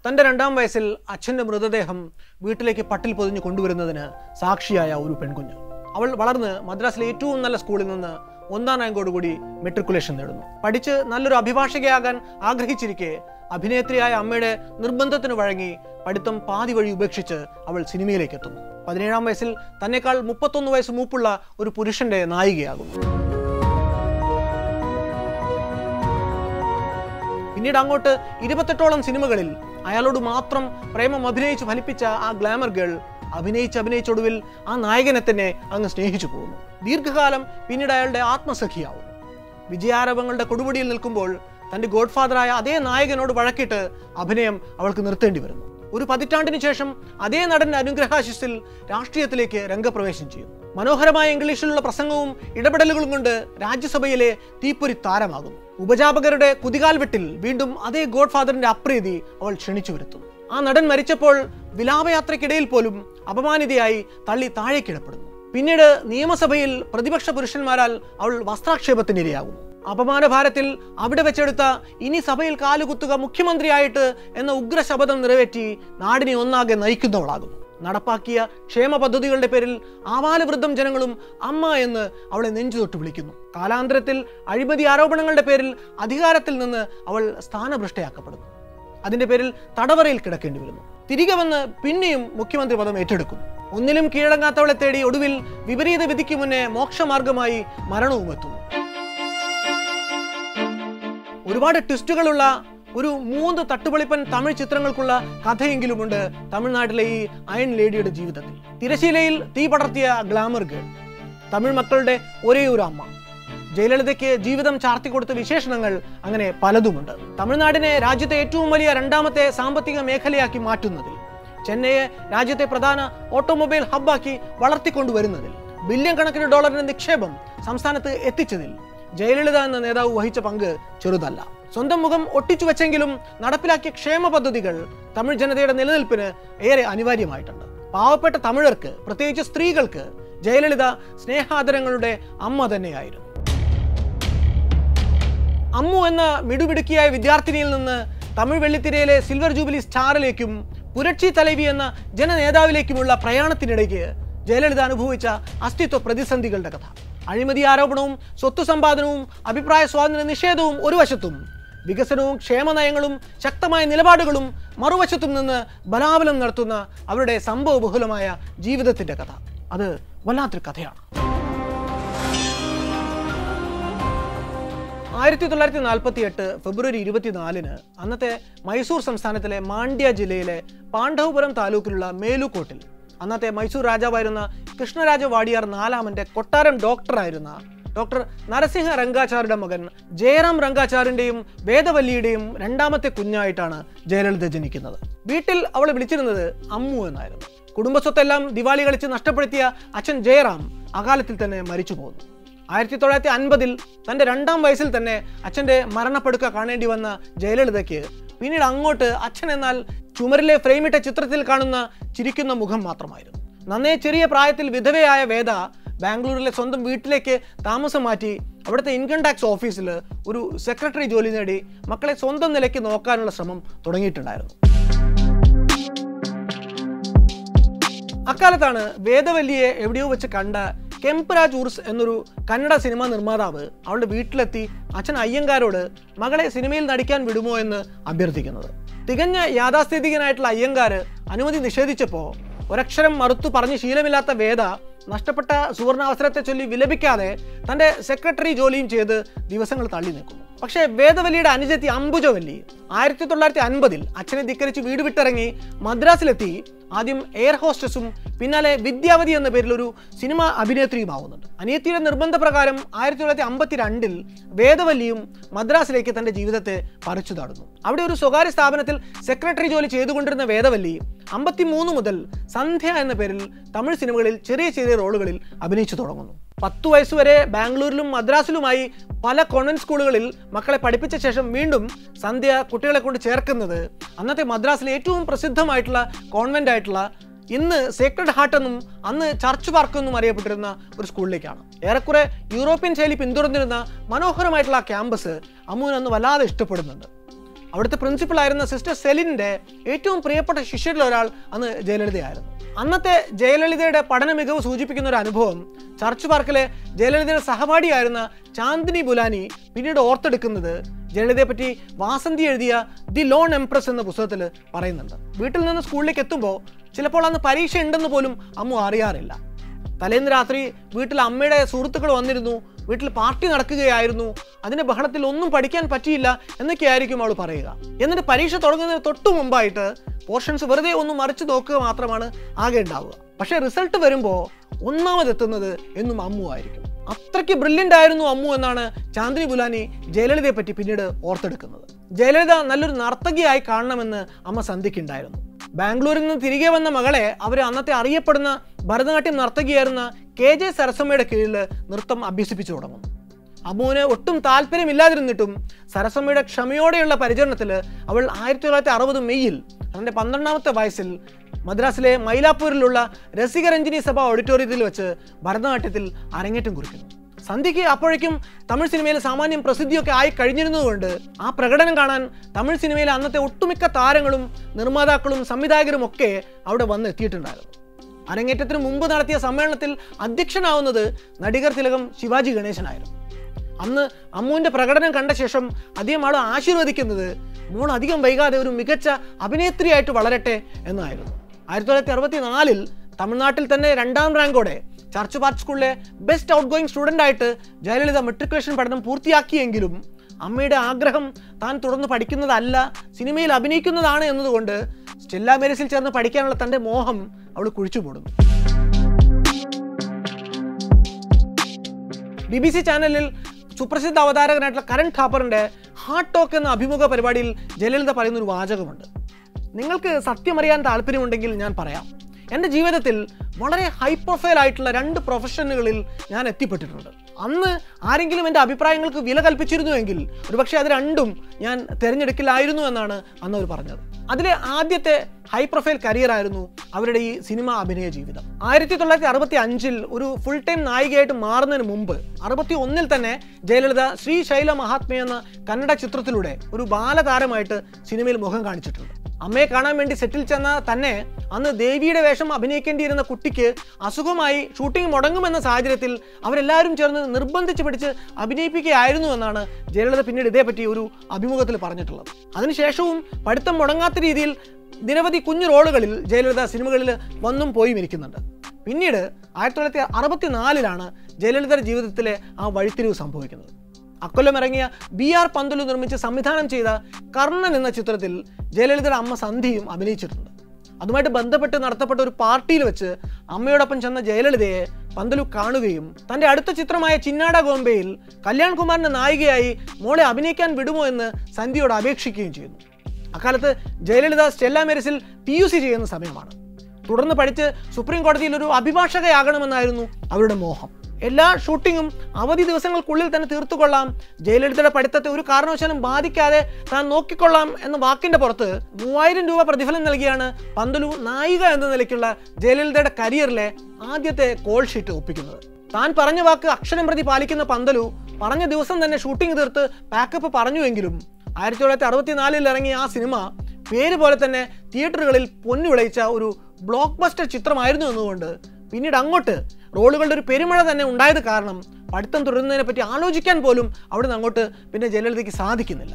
തൻ്റെ രണ്ടാം വയസ്സിൽ അച്ഛൻ്റെ മൃതദേഹം വീട്ടിലേക്ക് പട്ടിൽ പൊതിഞ്ഞ് കൊണ്ടുവരുന്നതിന് സാക്ഷിയായ ഒരു പെൺകുഞ്ഞ് അവൾ വളർന്ന് മദ്രാസിലെ ഏറ്റവും നല്ല സ്കൂളിൽ നിന്ന് ഒന്നാം റാങ്കോടുകൂടി മെട്രിക്കുലേഷൻ നേടുന്നു പഠിച്ച് നല്ലൊരു അഭിഭാഷകയാകാൻ ആഗ്രഹിച്ചിരിക്കെ അഭിനേത്രിയായ അമ്മയുടെ നിർബന്ധത്തിന് വഴങ്ങി പഠിത്തം പാതി വഴി ഉപേക്ഷിച്ച് അവൾ സിനിമയിലേക്ക് എത്തുന്നു പതിനേഴാം വയസ്സിൽ തന്നെക്കാൾ മുപ്പത്തൊന്ന് വയസ്സ് മൂപ്പുള്ള ഒരു പുരുഷന്റെ നായികയാകുന്നു പിന്നീട് അങ്ങോട്ട് ഇരുപത്തെട്ടോളം സിനിമകളിൽ അയാളോട് മാത്രം പ്രേമം അഭിനയിച്ച് ഫലിപ്പിച്ച ആ ഗ്ലാമർ ഗേൾ അഭിനയിച്ച് അഭിനയിച്ചൊടുവിൽ ആ നായകനെ തന്നെ അങ്ങ് സ്നേഹിച്ചു പോകുന്നു ദീർഘകാലം പിന്നീട് അയാളുടെ ആത്മസഖിയാവുന്നു വിജയാരവങ്ങളുടെ കൊടുമുടിയിൽ നിൽക്കുമ്പോൾ തന്റെ ഗോഡ്ഫാദറായ അതേ നായകനോട് വഴക്കിട്ട് അഭിനയം അവൾക്ക് നിർത്തേണ്ടി വരുന്നു ഒരു പതിറ്റാണ്ടിന് ശേഷം അതേ നടന്റെ അനുഗ്രഹാശിസിൽ രാഷ്ട്രീയത്തിലേക്ക് രംഗപ്രവേശം ചെയ്യുന്നു മനോഹരമായ ഇംഗ്ലീഷിലുള്ള പ്രസംഗവും ഇടപെടലുകളും കൊണ്ട് രാജ്യസഭയിലെ തീപ്പൊരി താരമാകുന്നു ഉപജാപകരുടെ കുതികാൽ വെട്ടിൽ വീണ്ടും അതേ ഗോഡ്ഫാദറിന്റെ അപ്രീതി അവൾ ക്ഷണിച്ചു വരുത്തുന്നു ആ നടൻ മരിച്ചപ്പോൾ വിലാപയാത്രയ്ക്കിടയിൽ പോലും അപമാനിതയായി തള്ളി താഴേക്കിടപ്പെടുന്നു പിന്നീട് നിയമസഭയിൽ പ്രതിപക്ഷ പുരുഷന്മാരാൽ അവൾ വസ്ത്രാക്ഷേപത്തിനിരയാകുന്നു അപമാനഭാരത്തിൽ അവിടെ വെച്ചെടുത്ത ഇനി സഭയിൽ കാലുകുത്തുക മുഖ്യമന്ത്രിയായിട്ട് എന്ന ഉഗ്ര ശപഥം നിറവേറ്റി നാടിനെ ഒന്നാകെ നയിക്കുന്നവളാകുന്നു നടപ്പാക്കിയ ക്ഷേമ പദ്ധതികളുടെ പേരിൽ ആവാലവൃദ്ധം ജനങ്ങളും അമ്മ എന്ന് അവളെ നെഞ്ചുതൊട്ട് വിളിക്കുന്നു കാലാന്തരത്തിൽ അഴിമതി ആരോപണങ്ങളുടെ പേരിൽ അധികാരത്തിൽ നിന്ന് അവൾ സ്ഥാനഭ്രഷ്ടയാക്കപ്പെടുന്നു അതിന്റെ പേരിൽ തടവറയിൽ കിടക്കേണ്ടി വരുന്നു തിരികെ വന്ന് പിന്നെയും മുഖ്യമന്ത്രി പദം ഏറ്റെടുക്കുന്നു ഒന്നിലും കീഴടങ്ങാത്തവളെ തേടി ഒടുവിൽ വിപരീത വിധിക്ക് മുന്നേ മോക്ഷമാർഗമായി മരണവും എത്തുന്നു ഒരുപാട് ട്വിസ്റ്റുകളുള്ള ഒരു മൂന്ന് തട്ടുപൊളിപ്പൻ തമിഴ് ചിത്രങ്ങൾക്കുള്ള കഥയെങ്കിലുമുണ്ട് തമിഴ്നാട്ടിലെ ഈ അയൺ ലേഡിയുടെ ജീവിതത്തിൽ തിരശീലയിൽ തീ പടർത്തിയ ഗ്ലാമർ ഗേൾ തമിഴ് മക്കളുടെ ഒരേ ഒരു അമ്മ ജയലളിതയ്ക്ക് ജീവിതം ചാർത്തി കൊടുത്ത വിശേഷണങ്ങൾ അങ്ങനെ പലതുമുണ്ട് തമിഴ്നാടിനെ രാജ്യത്തെ ഏറ്റവും വലിയ രണ്ടാമത്തെ സാമ്പത്തിക മേഖലയാക്കി മാറ്റുന്നതിൽ ചെന്നൈയെ രാജ്യത്തെ പ്രധാന ഓട്ടോമൊബൈൽ ഹബ്ബാക്കി വളർത്തിക്കൊണ്ടുവരുന്നതിൽ ബില്യൺ കണക്കിന് ഡോളറിന്റെ നിക്ഷേപം സംസ്ഥാനത്ത് എത്തിച്ചതിൽ ജയലളിത എന്ന നേതാവ് വഹിച്ച പങ്ക് ചെറുതല്ല സ്വന്തം മുഖം ഒട്ടിച്ചു വെച്ചെങ്കിലും നടപ്പിലാക്കിയ ക്ഷേമ പദ്ധതികൾ തമിഴ് ജനതയുടെ നിലനിൽപ്പിന് ഏറെ അനിവാര്യമായിട്ടുണ്ട് പാവപ്പെട്ട തമിഴർക്ക് പ്രത്യേകിച്ച് സ്ത്രീകൾക്ക് ജയലളിത സ്നേഹാദരങ്ങളുടെ അമ്മ തന്നെയായിരുന്നു അമ്മു എന്ന മിടുമിടുക്കിയായ വിദ്യാർത്ഥിനിയിൽ നിന്ന് തമിഴ് വെള്ളിത്തിരയിലെ സിൽവർ ജൂബിലി സ്റ്റാറിലേക്കും പുരക്ഷി തലവി എന്ന ജനനേതാവിലേക്കുമുള്ള പ്രയാണത്തിനിടയ്ക്ക് ജയലളിത അനുഭവിച്ച അസ്തിത്വ പ്രതിസന്ധികളുടെ കഥ അഴിമതി ആരോപണവും സ്വത്ത് സമ്പാദനവും അഭിപ്രായ സ്വാതന്ത്ര്യ നിഷേധവും ഒരു വശത്തും വികസനവും ക്ഷേമനയങ്ങളും ശക്തമായ നിലപാടുകളും മറുവശത്തും നിന്ന് ബലാബലം നടത്തുന്ന അവരുടെ സംഭവബഹുലമായ ജീവിതത്തിന്റെ കഥ അത് വല്ലാത്തൊരു കഥയാണ് ആയിരത്തി തൊള്ളായിരത്തി നാൽപ്പത്തി എട്ട് ഫെബ്രുവരി ഇരുപത്തിനാലിന് അന്നത്തെ മൈസൂർ സംസ്ഥാനത്തിലെ മാണ്ഡ്യ ജില്ലയിലെ പാണ്ഡവപുരം താലൂക്കിലുള്ള മേലുകോട്ടിൽ അന്നത്തെ മൈസൂർ രാജാവായിരുന്ന കൃഷ്ണരാജ വാടിയാർ നാലാമന്റെ കൊട്ടാരം ഡോക്ടറായിരുന്ന ഡോക്ടർ നരസിംഹ രംഗാചാരുടെ മകൻ ജയറാം രംഗാചാറിന്റെയും വേദവല്ലിയുടെയും രണ്ടാമത്തെ കുഞ്ഞായിട്ടാണ് ജയലളിത ജനിക്കുന്നത് വീട്ടിൽ അവളെ വിളിച്ചിരുന്നത് അമ്മു എന്നായിരുന്നു കുടുംബസ്വത്തെല്ലാം ദിവാളി കളിച്ച് നഷ്ടപ്പെടുത്തിയ അച്ഛൻ ജയറാം അകാലത്തിൽ തന്നെ മരിച്ചു പോകുന്നു ആയിരത്തി തൊള്ളായിരത്തി അൻപതിൽ തൻ്റെ രണ്ടാം വയസ്സിൽ തന്നെ അച്ഛൻ്റെ മരണപ്പെടുക്ക കാണേണ്ടി വന്ന ജയലളിതയ്ക്ക് പിന്നീട് അങ്ങോട്ട് അച്ഛൻ എന്നാൽ ചുമരിലെ ഫ്രെയിമിട്ട ചിത്രത്തിൽ കാണുന്ന ചിരിക്കുന്ന മുഖം മാത്രമായിരുന്നു നന്നേ ചെറിയ പ്രായത്തിൽ വിധവയായ വേദ ബാംഗ്ലൂരിലെ സ്വന്തം വീട്ടിലേക്ക് താമസം മാറ്റി അവിടുത്തെ ഇൻകം ടാക്സ് ഓഫീസിൽ ഒരു സെക്രട്ടറി ജോലി നേടി മക്കളെ സ്വന്തം നിലയ്ക്ക് നോക്കാനുള്ള ശ്രമം തുടങ്ങിയിട്ടുണ്ടായിരുന്നു അക്കാലത്താണ് വേദവല്ലിയെ എവിടെയോ വെച്ച് കണ്ട കെംപരാജ് ഉർസ് എന്നൊരു കന്നഡ സിനിമാ നിർമ്മാതാവ് അവളുടെ വീട്ടിലെത്തി അച്ഛൻ അയ്യങ്കാരോട് മകളെ സിനിമയിൽ നടിക്കാൻ വിടുമോ എന്ന് അഭ്യർത്ഥിക്കുന്നത് തികഞ്ഞ യാഥാസ്ഥിതികനായിട്ടുള്ള അയ്യങ്കാര് അനുമതി നിഷേധിച്ചപ്പോൾ ഒരക്ഷരം മറുത്തു പറഞ്ഞ് ശീലമില്ലാത്ത വേദ നഷ്ടപ്പെട്ട സുവർണാവസരത്തെ ചൊല്ലി വിലപിക്കാതെ തൻ്റെ സെക്രട്ടറി ജോലിയും ചെയ്ത് ദിവസങ്ങൾ തള്ളി നിൽക്കുന്നു പക്ഷേ വേദവല്ലിയുടെ അനുജത്തി അംബുജവല്ലി ആയിരത്തി തൊള്ളായിരത്തി അൻപതിൽ അച്ഛനെ ധിക്കരിച്ച് വീട് വിട്ടിറങ്ങി മദ്രാസിലെത്തി ആദ്യം എയർ ഹോസ്റ്റസും പിന്നാലെ വിദ്യാവതി എന്ന പേരിൽ ഒരു സിനിമ അഭിനേത്രിയുമാവുന്നുണ്ട് അനിയത്തിയുടെ നിർബന്ധപ്രകാരം ആയിരത്തി തൊള്ളായിരത്തി അമ്പത്തി രണ്ടിൽ വേദവല്ലിയും മദ്രാസിലേക്ക് തന്റെ ജീവിതത്തെ പറിച്ചു താടുന്നു അവിടെ ഒരു സ്വകാര്യ സ്ഥാപനത്തിൽ സെക്രട്ടറി ജോലി ചെയ്തുകൊണ്ടിരുന്ന വേദവല്ലി അമ്പത്തി മൂന്ന് മുതൽ സന്ധ്യ എന്ന പേരിൽ തമിഴ് സിനിമകളിൽ ചെറിയ ചെറിയ റോളുകളിൽ അഭിനയിച്ചു തുടങ്ങുന്നു പത്തു വയസ്സുവരെ ബാംഗ്ലൂരിലും മദ്രാസിലുമായി പല കോൺവെന്റ് സ്കൂളുകളിൽ മക്കളെ പഠിപ്പിച്ച ശേഷം വീണ്ടും സന്ധ്യ കുട്ടികളെ കൊണ്ട് ചേർക്കുന്നത് അന്നത്തെ മദ്രാസിലെ ഏറ്റവും പ്രസിദ്ധമായിട്ടുള്ള കോൺവെന്റ് ആയിട്ടുള്ള ഇന്ന് സേക്രഡ് ഹാർട്ട് എന്നും അന്ന് ചർച്ച് പാർക്ക് എന്നും അറിയപ്പെട്ടിരുന്ന ഒരു സ്കൂളിലേക്കാണ് ഏറെക്കുറെ യൂറോപ്യൻ ശൈലി പിന്തുടർന്നിരുന്ന മനോഹരമായിട്ടുള്ള ആ ക്യാമ്പസ് അമ്മുവിന് അന്ന് വല്ലാതെ ഇഷ്ടപ്പെടുന്നുണ്ട് അവിടുത്തെ പ്രിൻസിപ്പളായിരുന്ന സിസ്റ്റർ സെലിൻ്റെ ഏറ്റവും പ്രിയപ്പെട്ട ശിഷ്യരിൽ ഒരാൾ അന്ന് ജയലളിതയായിരുന്നു അന്നത്തെ ജയലളിതയുടെ പഠന മികവ് സൂചിപ്പിക്കുന്ന ഒരു അനുഭവം ചർച്ച് പാർക്കിലെ ജയലളിതയുടെ സഹപാഠിയായിരുന്ന ചാന്ദിനി ബുലാനി പിന്നീട് ഓർത്തെടുക്കുന്നത് ജയലളിതയെ പറ്റി വാസന്തി എഴുതിയ ദി ലോൺ എംപ്രസ് എന്ന പുസ്തകത്തിൽ പറയുന്നുണ്ട് വീട്ടിൽ നിന്ന് സ്കൂളിലേക്ക് എത്തുമ്പോൾ ചിലപ്പോൾ അന്ന് പരീക്ഷ ഉണ്ടെന്ന് പോലും അമ്മു അറിയാറില്ല തലേന്ന് രാത്രി വീട്ടിൽ അമ്മയുടെ സുഹൃത്തുക്കൾ വന്നിരുന്നു വീട്ടിൽ പാർട്ടി നടക്കുകയായിരുന്നു അതിന്റെ ബഹളത്തിൽ ഒന്നും പഠിക്കാൻ പറ്റിയില്ല എന്നൊക്കെയായിരിക്കും അവൾ പറയുക എന്നിട്ട് പരീക്ഷ തുടങ്ങുന്നതിന് തൊട്ടു മുമ്പായിട്ട് പോർഷൻസ് വെറുതെ ഒന്ന് മറിച്ച് നോക്കുക മാത്രമാണ് ആകെ ഉണ്ടാവുക പക്ഷേ റിസൾട്ട് വരുമ്പോൾ ഒന്നാമതെത്തുന്നത് എന്നും അമ്മു ആയിരിക്കും അത്രയ്ക്ക് ബ്രില്യൻ്റ് ആയിരുന്നു അമ്മു എന്നാണ് ചാന്ദിനി ബുലാനി ജയലളിതയെ പറ്റി പിന്നീട് ഓർത്തെടുക്കുന്നത് ജയലളിത നല്ലൊരു നർത്തകിയായി കാണണമെന്ന് അമ്മ സന്ധിക്കുണ്ടായിരുന്നു ബാംഗ്ലൂരിൽ നിന്ന് തിരികെ വന്ന മകളെ അവർ അന്നത്തെ അറിയപ്പെടുന്ന ഭരതനാട്യം നർത്തകിയായിരുന്ന കെ ജെ സരസമ്മയുടെ കീഴിൽ നൃത്തം അഭ്യസിപ്പിച്ചു തുടങ്ങും അമ്മുവിന് ഒട്ടും താല്പര്യമില്ലാതിരുന്നിട്ടും സരസമ്മയുടെ ക്ഷമയോടെയുള്ള പരിചരണത്തിൽ അവൾ ആയിരത്തി തൊള്ളായിരത്തി അറുപത് മെയ്യിൽ തൻ്റെ പന്ത്രണ്ടാമത്തെ വയസ്സിൽ മദ്രാസിലെ മൈലാപ്പൂരിലുള്ള രസികരഞ്ജിനി സഭ ഓഡിറ്റോറിയത്തിൽ വെച്ച് ഭരതനാട്യത്തിൽ അരങ്ങേറ്റം കുറിക്കുന്നു സന്ധ്യയ്ക്ക് അപ്പോഴേക്കും തമിഴ് സിനിമയിൽ സാമാന്യം പ്രസിദ്ധിയൊക്കെ ആയി കഴിഞ്ഞിരുന്നതുകൊണ്ട് ആ പ്രകടനം കാണാൻ തമിഴ് സിനിമയിലെ അന്നത്തെ ഒട്ടുമിക്ക താരങ്ങളും നിർമ്മാതാക്കളും സംവിധായകരും ഒക്കെ അവിടെ വന്ന് എത്തിയിട്ടുണ്ടായിരുന്നു അരങ്ങേറ്റത്തിന് മുമ്പ് നടത്തിയ സമ്മേളനത്തിൽ അധ്യക്ഷനാവുന്നത് നടികർ തിലകം ശിവാജി ഗണേശനായിരുന്നു അന്ന് അമ്മുവിൻ്റെ പ്രകടനം കണ്ട ശേഷം അധികം ആൾ ആശീർവദിക്കുന്നത് മോൾ അധികം വൈകാതെ ഒരു മികച്ച അഭിനേത്രിയായിട്ട് വളരട്ടെ എന്നായിരുന്നു ആയിരത്തി തൊള്ളായിരത്തി അറുപത്തി നാലിൽ തമിഴ്നാട്ടിൽ തന്നെ രണ്ടാം റാങ്കോടെ ചർച്ച് പാർക്ക് സ്കൂളിലെ ബെസ്റ്റ് ഔട്ട് ഗോയിങ് സ്റ്റുഡൻ്റ് ആയിട്ട് ജയലളിത മെട്രിക്കുലേഷൻ പഠനം പൂർത്തിയാക്കിയെങ്കിലും അമ്മയുടെ ആഗ്രഹം താൻ തുടർന്ന് പഠിക്കുന്നതല്ല സിനിമയിൽ അഭിനയിക്കുന്നതാണ് എന്നതുകൊണ്ട് സ്റ്റെല്ല മേരിസിൽ ചേർന്ന് പഠിക്കാനുള്ള തൻ്റെ മോഹം അവൾ കുഴിച്ചു മൂടുന്നു ബി ബി സി ചാനലിൽ സുപ്രസിദ്ധ അവതാരകനായിട്ടുള്ള കരൺ ഥാപ്പറിൻ്റെ ഹാർട്ട് ടോക്ക് എന്ന അഭിമുഖ പരിപാടിയിൽ ജയലളിത പറയുന്ന ഒരു വാചകമുണ്ട് നിങ്ങൾക്ക് സത്യമറിയാൻ താല്പര്യമുണ്ടെങ്കിൽ ഞാൻ പറയാം എൻ്റെ ജീവിതത്തിൽ വളരെ ഹൈ പ്രൊഫൈൽ ആയിട്ടുള്ള രണ്ട് പ്രൊഫഷനുകളിൽ ഞാൻ എത്തിപ്പെട്ടിട്ടുണ്ട് അന്ന് ആരെങ്കിലും എൻ്റെ അഭിപ്രായങ്ങൾക്ക് വില കൽപ്പിച്ചിരുന്നുവെങ്കിൽ ഒരുപക്ഷെ അത് രണ്ടും ഞാൻ തിരഞ്ഞെടുക്കില്ലായിരുന്നു എന്നാണ് അന്ന് അവർ പറഞ്ഞത് അതിലെ ആദ്യത്തെ ഹൈ പ്രൊഫൈൽ കരിയർ ആയിരുന്നു അവരുടെ ഈ സിനിമ അഭിനയ ജീവിതം ആയിരത്തി തൊള്ളായിരത്തി അറുപത്തി അഞ്ചിൽ ഒരു ഫുൾ ടൈം നായികയായിട്ട് മാറുന്നതിന് മുമ്പ് അറുപത്തി ഒന്നിൽ തന്നെ ജയലളിത ശ്രീശൈല മഹാത്മ എന്ന കന്നഡ ചിത്രത്തിലൂടെ ഒരു ബാലതാരമായിട്ട് സിനിമയിൽ മുഖം കാണിച്ചിട്ടുണ്ട് അമ്മയെ കാണാൻ വേണ്ടി സെറ്റിൽ ചെന്ന തന്നെ അന്ന് ദേവിയുടെ വേഷം അഭിനയിക്കേണ്ടിയിരുന്ന കുട്ടിക്ക് അസുഖമായി ഷൂട്ടിംഗ് മുടങ്ങുമെന്ന സാഹചര്യത്തിൽ അവരെല്ലാവരും ചേർന്ന് നിർബന്ധിച്ച് പിടിച്ച് അഭിനയിപ്പിക്കുകയായിരുന്നു എന്നാണ് ജയലളിത പിന്നീട് ഇതേപ്പറ്റി ഒരു അഭിമുഖത്തിൽ പറഞ്ഞിട്ടുള്ളത് അതിനുശേഷവും പഠിത്തം മുടങ്ങാത്ത രീതിയിൽ നിരവധി കുഞ്ഞു റോളുകളിൽ ജയലളിത സിനിമകളിൽ വന്നും പോയി ഇരിക്കുന്നുണ്ട് പിന്നീട് ആയിരത്തി തൊള്ളായിരത്തി അറുപത്തിനാലിലാണ് ജയലളിതയുടെ ജീവിതത്തിലെ ആ വഴിത്തിരിവ് സംഭവിക്കുന്നത് അക്കൊല്ലം ഇറങ്ങിയ ബി ആർ പന്തുലു നിർമ്മിച്ച് സംവിധാനം ചെയ്ത കർണൻ എന്ന ചിത്രത്തിൽ ജയലളിതയുടെ അമ്മ സന്ധിയും അഭിനയിച്ചിട്ടുണ്ട് അതുമായിട്ട് ബന്ധപ്പെട്ട് നടത്തപ്പെട്ട ഒരു പാർട്ടിയിൽ വെച്ച് അമ്മയോടൊപ്പം ചെന്ന ജയലളിതയെ പന്തലു കാണുകയും തൻ്റെ അടുത്ത ചിത്രമായ ചിന്നാട ഗോംബെയിൽ കല്യാൺ കുമാറിൻ്റെ നായികയായി മോളെ അഭിനയിക്കാൻ വിടുമോ എന്ന് സന്ധ്യയോട് അപേക്ഷിക്കുകയും ചെയ്യുന്നു അക്കാലത്ത് ജയലളിത സ്റ്റെല്ല മെരിസിൽ പി യു സി ചെയ്യുന്ന സമയമാണ് തുടർന്ന് പഠിച്ച് സുപ്രീം കോടതിയിൽ ഒരു അഭിഭാഷകയാകണമെന്നായിരുന്നു അവരുടെ മോഹം എല്ലാ ഷൂട്ടിങ്ങും അവധി ദിവസങ്ങൾക്കുള്ളിൽ തന്നെ തീർത്തുകൊള്ളാം ജയലളിതയുടെ പഠിത്തത്തെ ഒരു കാരണവശാലും ബാധിക്കാതെ താൻ നോക്കിക്കൊള്ളാം എന്ന വാക്കിന്റെ പുറത്ത് മൂവായിരം രൂപ പ്രതിഫലം നൽകിയാണ് പന്തലു നായിക എന്ന നിലയ്ക്കുള്ള ജയലളിതയുടെ കരിയറിലെ ആദ്യത്തെ കോൾ ഷീറ്റ് ഒപ്പിക്കുന്നത് താൻ പറഞ്ഞ വാക്ക് അക്ഷരം പ്രതി പാലിക്കുന്ന പന്തലു പറഞ്ഞ ദിവസം തന്നെ ഷൂട്ടിംഗ് തീർത്ത് പാക്കപ്പ് പറഞ്ഞുവെങ്കിലും ആയിരത്തി തൊള്ളായിരത്തി അറുപത്തിനാലിൽ ഇറങ്ങിയ ആ സിനിമ പേര് പോലെ തന്നെ തിയേറ്ററുകളിൽ പൊന്നു വിളയിച്ച ഒരു ബ്ലോക്ക് ബസ്റ്റർ ചിത്രമായിരുന്നു എന്നുകൊണ്ട് പിന്നീട് അങ്ങോട്ട് റോളുകളുടെ ഒരു പെരുമഴ തന്നെ ഉണ്ടായത് കാരണം പഠിത്തം തുടരുന്നതിനെ പറ്റി ആലോചിക്കാൻ പോലും അവിടുന്ന് അങ്ങോട്ട് പിന്നെ ജയലളിതയ്ക്ക് സാധിക്കുന്നില്ല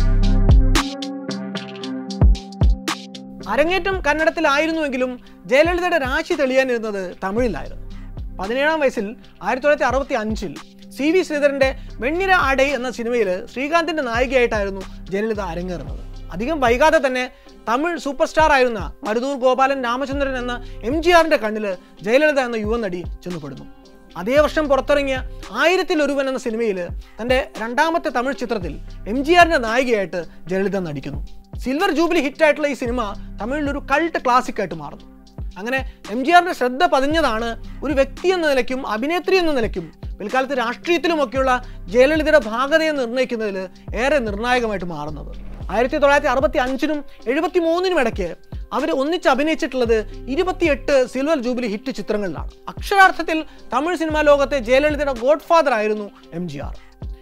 അരങ്ങേറ്റം കന്നഡത്തിലായിരുന്നുവെങ്കിലും ജയലളിതയുടെ രാശി തെളിയാനിരുന്നത് തമിഴിലായിരുന്നു പതിനേഴാം വയസ്സിൽ ആയിരത്തി തൊള്ളായിരത്തി അറുപത്തി അഞ്ചിൽ സി വി ശ്രീധരൻ്റെ വെണ്ണിര ആടൈ എന്ന സിനിമയിൽ ശ്രീകാന്തിൻ്റെ നായികയായിട്ടായിരുന്നു ജയലളിത അരങ്ങേറുന്നത് അധികം വൈകാതെ തന്നെ തമിഴ് സൂപ്പർ സ്റ്റാർ ആയിരുന്ന മരുതൂർ ഗോപാലൻ രാമചന്ദ്രൻ എന്ന എം ജി ആറിൻ്റെ കണ്ണിൽ ജയലളിത എന്ന യുവനടി ചെന്നുപെടുന്നു അതേ വർഷം പുറത്തിറങ്ങിയ ആയിരത്തിൽ ഒരുവൻ എന്ന സിനിമയിൽ തൻ്റെ രണ്ടാമത്തെ തമിഴ് ചിത്രത്തിൽ എം ജി ആറിൻ്റെ നായികയായിട്ട് ജയലളിത നടിക്കുന്നു സിൽവർ ജൂബിലി ഹിറ്റായിട്ടുള്ള ഈ സിനിമ തമിഴിലൊരു കൾട്ട് ക്ലാസിക് ആയിട്ട് മാറുന്നു അങ്ങനെ എം ജി ആറിൻ്റെ ശ്രദ്ധ പതിഞ്ഞതാണ് ഒരു വ്യക്തി എന്ന നിലയ്ക്കും അഭിനേത്രി എന്ന നിലയ്ക്കും പിൽക്കാലത്ത് രാഷ്ട്രീയത്തിലുമൊക്കെയുള്ള ജയലളിതയുടെ ഭാഗതയെ നിർണ്ണയിക്കുന്നതിൽ ഏറെ നിർണായകമായിട്ട് മാറുന്നത് ആയിരത്തി തൊള്ളായിരത്തി അറുപത്തി അഞ്ചിനും എഴുപത്തി മൂന്നിനും ഇടയ്ക്ക് അവർ ഒന്നിച്ച് അഭിനയിച്ചിട്ടുള്ളത് ഇരുപത്തിയെട്ട് സിൽവർ ജൂബിലി ഹിറ്റ് ചിത്രങ്ങളിലാണ് അക്ഷരാർത്ഥത്തിൽ തമിഴ് സിനിമാ ലോകത്തെ ജയലളിതയുടെ ഗോഡ് ഫാദർ ആയിരുന്നു M G R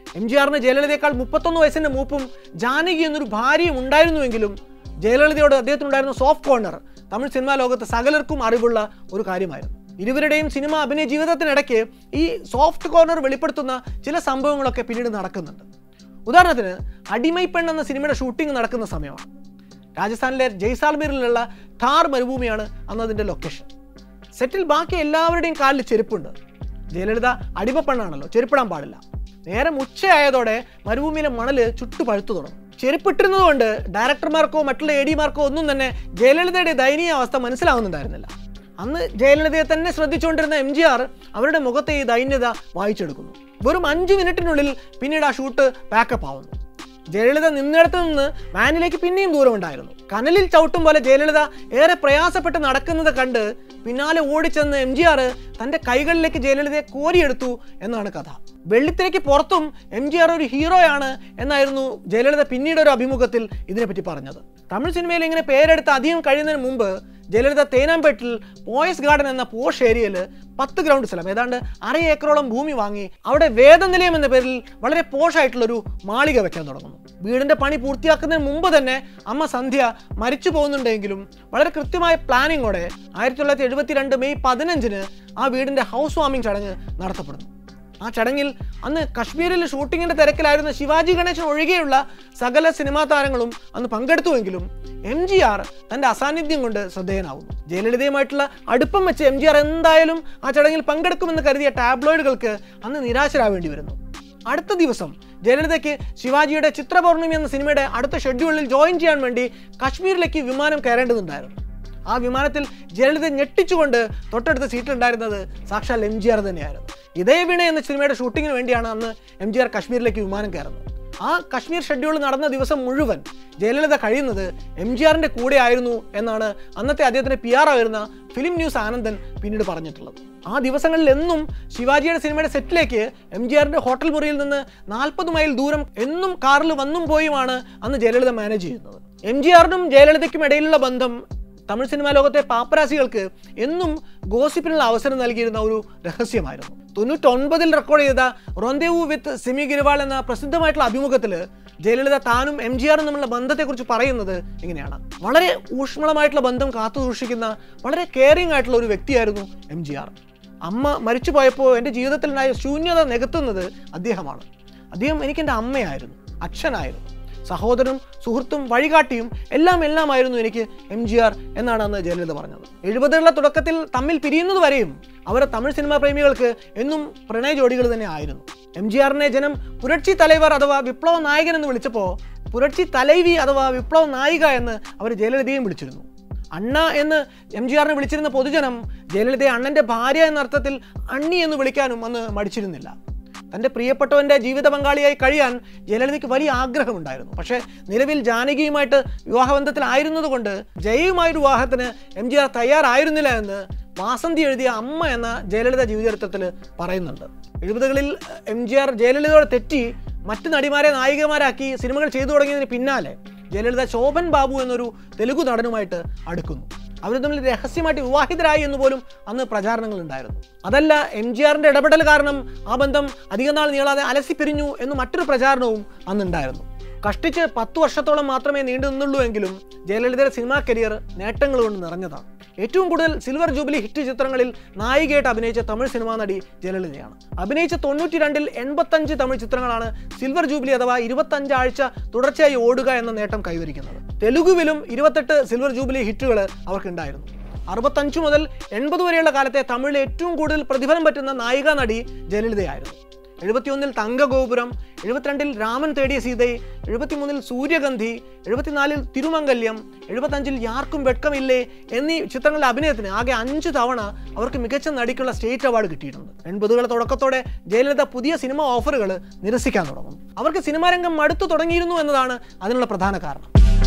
M G ആറിന് ജയലളിതയേക്കാൾ മുപ്പത്തൊന്ന് വയസ്സിന്റെ മൂപ്പും ജാനകി എന്നൊരു ഭാര്യയും ഉണ്ടായിരുന്നുവെങ്കിലും ജയലളിതയോട് അദ്ദേഹത്തിനുണ്ടായിരുന്ന സോഫ്റ്റ് കോർണർ തമിഴ് സിനിമാ ലോകത്ത് സകലർക്കും അറിവുള്ള ഒരു കാര്യമായിരുന്നു ഇരുവരുടെയും സിനിമ അഭിനയ ജീവിതത്തിനിടയ്ക്ക് ഈ സോഫ്റ്റ് കോർണർ വെളിപ്പെടുത്തുന്ന ചില സംഭവങ്ങളൊക്കെ പിന്നീട് നടക്കുന്നുണ്ട് ഉദാഹരണത്തിന് അടിമൈപ്പെൺ എന്ന സിനിമയുടെ ഷൂട്ടിംഗ് നടക്കുന്ന സമയമാണ് രാജസ്ഥാനിലെ ജയ്സാൽമീറിലുള്ള ഥാർ മരുഭൂമിയാണ് അന്ന് അതിൻ്റെ ലൊക്കേഷൻ സെറ്റിൽ ബാക്കി എല്ലാവരുടെയും കാലിൽ ചെരുപ്പുണ്ട് ജയലളിത അടിമപ്പെണ്ണാണല്ലോ ചെരുപ്പിടാൻ പാടില്ല നേരം ഉച്ചയായതോടെ മരുഭൂമിയിലെ മണല് ചുട്ടു പഴുത്തു തുടങ്ങും ചെരുപ്പിട്ടിരുന്നതുകൊണ്ട് ഡയറക്ടർമാർക്കോ മറ്റുള്ള എ ഡിമാർക്കോ ഒന്നും തന്നെ ജയലളിതയുടെ ദയനീയ അവസ്ഥ മനസ്സിലാവുന്നുണ്ടായിരുന്നില്ല അന്ന് ജയലളിതയെ തന്നെ ശ്രദ്ധിച്ചുകൊണ്ടിരുന്ന എം ജി ആർ അവരുടെ മുഖത്തെ ഈ ദൈന്യത വായിച്ചെടുക്കുന്നു വെറും അഞ്ച് മിനിറ്റിനുള്ളിൽ പിന്നീട് ആ ഷൂട്ട് പാക്കപ്പ് ആവുന്നു ജയലളിത നിന്നിടത്ത് നിന്ന് വാനിലേക്ക് പിന്നെയും ദൂരമുണ്ടായിരുന്നു കനലിൽ ചവിട്ടും പോലെ ജയലളിത ഏറെ പ്രയാസപ്പെട്ട് നടക്കുന്നത് കണ്ട് പിന്നാലെ ഓടിച്ചെന്ന് എം ജി ആർ തൻ്റെ കൈകളിലേക്ക് ജയലളിതയെ കോരിയെടുത്തു എന്നാണ് കഥ വെള്ളിത്തിരയ്ക്ക് പുറത്തും എം ജി ആർ ഒരു ഹീറോയാണ് എന്നായിരുന്നു ജയലളിത പിന്നീട് ഒരു അഭിമുഖത്തിൽ ഇതിനെപ്പറ്റി പറഞ്ഞത് തമിഴ് സിനിമയിൽ ഇങ്ങനെ പേരെടുത്ത് അധികം കഴിയുന്നതിന് മുമ്പ് ജയലളിത തേനാമ്പേട്ടിൽ പോയസ് ഗാർഡൻ എന്ന പോഷ് ഏരിയയിൽ പത്ത് ഗ്രൗണ്ട് സ്ഥലം ഏതാണ്ട് അര ഏക്കറോളം ഭൂമി വാങ്ങി അവിടെ വേദനിലയം എന്ന പേരിൽ വളരെ പോഷായിട്ടുള്ളൊരു മാളിക വെക്കാൻ തുടങ്ങുന്നു വീടിന്റെ പണി പൂർത്തിയാക്കുന്നതിന് മുമ്പ് തന്നെ അമ്മ സന്ധ്യ മരിച്ചു പോകുന്നുണ്ടെങ്കിലും വളരെ കൃത്യമായ പ്ലാനിങ്ങോടെ ആയിരത്തി തൊള്ളായിരത്തി എഴുപത്തിരണ്ട് മെയ് പതിനഞ്ചിന് ആ വീടിന്റെ ഹൗസ് വാമിംഗ് ചടങ്ങ് നടത്തപ്പെടുന്നു ആ ചടങ്ങിൽ അന്ന് കശ്മീരിൽ ഷൂട്ടിങ്ങിന്റെ തിരക്കിലായിരുന്ന ശിവാജി ഗണേശൻ ഒഴികെയുള്ള സകല സിനിമാ താരങ്ങളും അന്ന് പങ്കെടുത്തുവെങ്കിലും എം ജി ആർ തന്റെ അസാന്നിധ്യം കൊണ്ട് ശ്രദ്ധേയനാവുന്നു ജയലളിതയുമായിട്ടുള്ള അടുപ്പം വെച്ച് എം ജി ആർ എന്തായാലും ആ ചടങ്ങിൽ പങ്കെടുക്കുമെന്ന് കരുതിയ ടാബ്ലോയിഡുകൾക്ക് അന്ന് നിരാശരാവേണ്ടി വരുന്നു അടുത്ത ദിവസം ജയലളിതയ്ക്ക് ശിവാജിയുടെ ചിത്രപൗർണമി എന്ന സിനിമയുടെ അടുത്ത ഷെഡ്യൂളിൽ ജോയിൻ ചെയ്യാൻ വേണ്ടി കശ്മീരിലേക്ക് വിമാനം കയറേണ്ടതുണ്ടായിരുന്നു ആ വിമാനത്തിൽ ജയലളിത ഞെട്ടിച്ചുകൊണ്ട് തൊട്ടടുത്ത സീറ്റിലുണ്ടായിരുന്നത് സാക്ഷാൽ എം ജി ആർ തന്നെയായിരുന്നു ഇതേ വീണ എന്ന സിനിമയുടെ ഷൂട്ടിങ്ങിന് വേണ്ടിയാണ് അന്ന് എം ജി ആർ കശ്മീരിലേക്ക് വിമാനം കയറുന്നത് ആ കശ്മീർ ഷെഡ്യൂൾ നടന്ന ദിവസം മുഴുവൻ ജയലളിത കഴിയുന്നത് എം ജി ആറിൻ്റെ കൂടെ ആയിരുന്നു എന്നാണ് അന്നത്തെ അദ്ദേഹത്തിൻ്റെ പി ആർ ആയിരുന്ന ഫിലിം ന്യൂസ് ആനന്ദൻ പിന്നീട് പറഞ്ഞിട്ടുള്ളത് ആ ദിവസങ്ങളിൽ എന്നും ശിവാജിയുടെ സിനിമയുടെ സെറ്റിലേക്ക് എം ജി ആറിൻ്റെ ഹോട്ടൽ മുറിയിൽ നിന്ന് നാൽപ്പത് മൈൽ ദൂരം എന്നും കാറിൽ വന്നും പോയുമാണ് അന്ന് ജയലളിത മാനേജ് ചെയ്യുന്നത് എം ജി ആറിനും ജയലളിതയ്ക്കും ഇടയിലുള്ള ബന്ധം തമിഴ് സിനിമാ ലോകത്തെ പാപ്പരാസികൾക്ക് എന്നും ഗോസിപ്പിനുള്ള അവസരം നൽകിയിരുന്ന ഒരു രഹസ്യമായിരുന്നു തൊണ്ണൂറ്റൊൻപതിൽ റെക്കോർഡ് ചെയ്ത റൊന്തേവു വിത്ത് സിമി ഗിരിവാൾ എന്ന പ്രസിദ്ധമായിട്ടുള്ള അഭിമുഖത്തിൽ ജയലളിത താനും എം ജി ആറും തമ്മിലുള്ള ബന്ധത്തെക്കുറിച്ച് പറയുന്നത് ഇങ്ങനെയാണ് വളരെ ഊഷ്മളമായിട്ടുള്ള ബന്ധം കാത്തു സൂക്ഷിക്കുന്ന വളരെ കെയറിംഗ് ആയിട്ടുള്ള ഒരു വ്യക്തിയായിരുന്നു എം ജി ആർ അമ്മ മരിച്ചു പോയപ്പോൾ എൻ്റെ ജീവിതത്തിലുണ്ടായ ശൂന്യത നികത്തുന്നത് അദ്ദേഹമാണ് അദ്ദേഹം എനിക്ക് എൻ്റെ അമ്മയായിരുന്നു അച്ഛനായിരുന്നു സഹോദരനും സുഹൃത്തും വഴികാട്ടിയും എല്ലാം എല്ലാമായിരുന്നു എനിക്ക് എം ജി ആർ എന്നാണ് അന്ന് ജയലളിത പറഞ്ഞത് എഴുപതുകളുടെ തുടക്കത്തിൽ തമ്മിൽ പിരിയുന്നത് വരെയും അവരെ തമിഴ് സിനിമാ പ്രേമികൾക്ക് എന്നും പ്രണയ ജോഡികൾ തന്നെ ആയിരുന്നു എം ജി ആറിനെ ജനം പുരട്ചി തലൈവർ അഥവാ വിപ്ലവ നായകൻ എന്ന് വിളിച്ചപ്പോൾ പുരട്ചി തലൈവി അഥവാ വിപ്ലവ നായിക എന്ന് അവർ ജയലളിതയും വിളിച്ചിരുന്നു അണ്ണ എന്ന് എം ജി ആറിനെ വിളിച്ചിരുന്ന പൊതുജനം ജയലളിതയെ അണ്ണൻ്റെ ഭാര്യ എന്ന അർത്ഥത്തിൽ അണ്ണി എന്ന് വിളിക്കാനും അന്ന് മടിച്ചിരുന്നില്ല തൻ്റെ പ്രിയപ്പെട്ടവൻ്റെ ജീവിത പങ്കാളിയായി കഴിയാൻ ജയലളിതയ്ക്ക് വലിയ ആഗ്രഹമുണ്ടായിരുന്നു പക്ഷേ നിലവിൽ ജാനകിയുമായിട്ട് വിവാഹബന്ധത്തിലായിരുന്നതുകൊണ്ട് ജയയുമായൊരു വിവാഹത്തിന് എം ജി ആർ തയ്യാറായിരുന്നില്ല എന്ന് വാസന്തി എഴുതിയ അമ്മ എന്ന ജയലളിത ജീവചരിത്രത്തിൽ പറയുന്നുണ്ട് എഴുപതുകളിൽ എം ജി ആർ ജയലളിതയോട് തെറ്റി മറ്റ് നടിമാരെ നായികമാരാക്കി സിനിമകൾ ചെയ്തു തുടങ്ങിയതിന് പിന്നാലെ ജയലളിത ശോഭൻ ബാബു എന്നൊരു തെലുഗു നടനുമായിട്ട് അടുക്കുന്നു അവർ തമ്മിൽ രഹസ്യമായിട്ട് വിവാഹിതരായി എന്ന് പോലും അന്ന് പ്രചാരണങ്ങൾ ഉണ്ടായിരുന്നു അതല്ല എം ജി ആറിൻ്റെ ഇടപെടൽ കാരണം ആ ബന്ധം അധികം നാൾ നീളാതെ അലസിപ്പിരിഞ്ഞു എന്ന് മറ്റൊരു പ്രചാരണവും അന്നുണ്ടായിരുന്നു കഷ്ടിച്ച് പത്ത് വർഷത്തോളം മാത്രമേ നീണ്ടു നിന്നുള്ളൂ എങ്കിലും ജയലളിതയുടെ സിനിമാ കരിയർ നേട്ടങ്ങൾ കൊണ്ട് നിറഞ്ഞതാണ് ഏറ്റവും കൂടുതൽ സിൽവർ ജൂബിലി ഹിറ്റ് ചിത്രങ്ങളിൽ നായികയായിട്ട് അഭിനയിച്ച തമിഴ് സിനിമാ നടി ജയലളിതയാണ് അഭിനയിച്ച തൊണ്ണൂറ്റി രണ്ടിൽ എൺപത്തഞ്ച് തമിഴ് ചിത്രങ്ങളാണ് സിൽവർ ജൂബിലി അഥവാ ഇരുപത്തഞ്ച് ആഴ്ച തുടർച്ചയായി ഓടുക എന്ന നേട്ടം കൈവരിക്കുന്നത് തെലുഗുവിലും ഇരുപത്തെട്ട് സിൽവർ ജൂബിലി ഹിറ്റുകൾ അവർക്കുണ്ടായിരുന്നു അറുപത്തഞ്ച് മുതൽ എൺപത് വരെയുള്ള കാലത്തെ തമിഴിൽ ഏറ്റവും കൂടുതൽ പ്രതിഫലം പറ്റുന്ന നായിക നടി ജയലളിതയായിരുന്നു എഴുപത്തിയൊന്നിൽ തങ്കഗോപുരം എഴുപത്തിരണ്ടിൽ രാമൻ തേടിയ സീതയെ എഴുപത്തിമൂന്നിൽ സൂര്യഗന്ധി എഴുപത്തിനാലിൽ തിരുമംഗല്യം എഴുപത്തഞ്ചിൽ യാർക്കും വെട്കമില്ലേ എന്നീ ചിത്രങ്ങളുടെ അഭിനയത്തിന് ആകെ അഞ്ച് തവണ അവർക്ക് മികച്ച നടിക്കുള്ള സ്റ്റേറ്റ് അവാർഡ് കിട്ടിയിട്ടുണ്ട് എൺപതുകളുടെ തുടക്കത്തോടെ ജയലളിത പുതിയ സിനിമ ഓഫറുകൾ നിരസിക്കാൻ തുടങ്ങും അവർക്ക് സിനിമാ രംഗം മടുത്തു തുടങ്ങിയിരുന്നു എന്നതാണ് അതിനുള്ള പ്രധാന കാരണം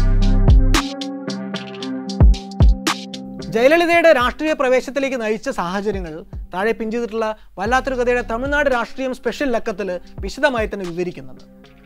ജയലളിതയുടെ രാഷ്ട്രീയ പ്രവേശത്തിലേക്ക് നയിച്ച സാഹചര്യങ്ങൾ താഴെ പിൻ ചെയ്തിട്ടുള്ള വല്ലാത്തൊരു കഥയുടെ തമിഴ്നാട് രാഷ്ട്രീയം സ്പെഷ്യൽ ലക്കത്തിൽ വിശദമായി തന്നെ വിവരിക്കുന്നുണ്ട്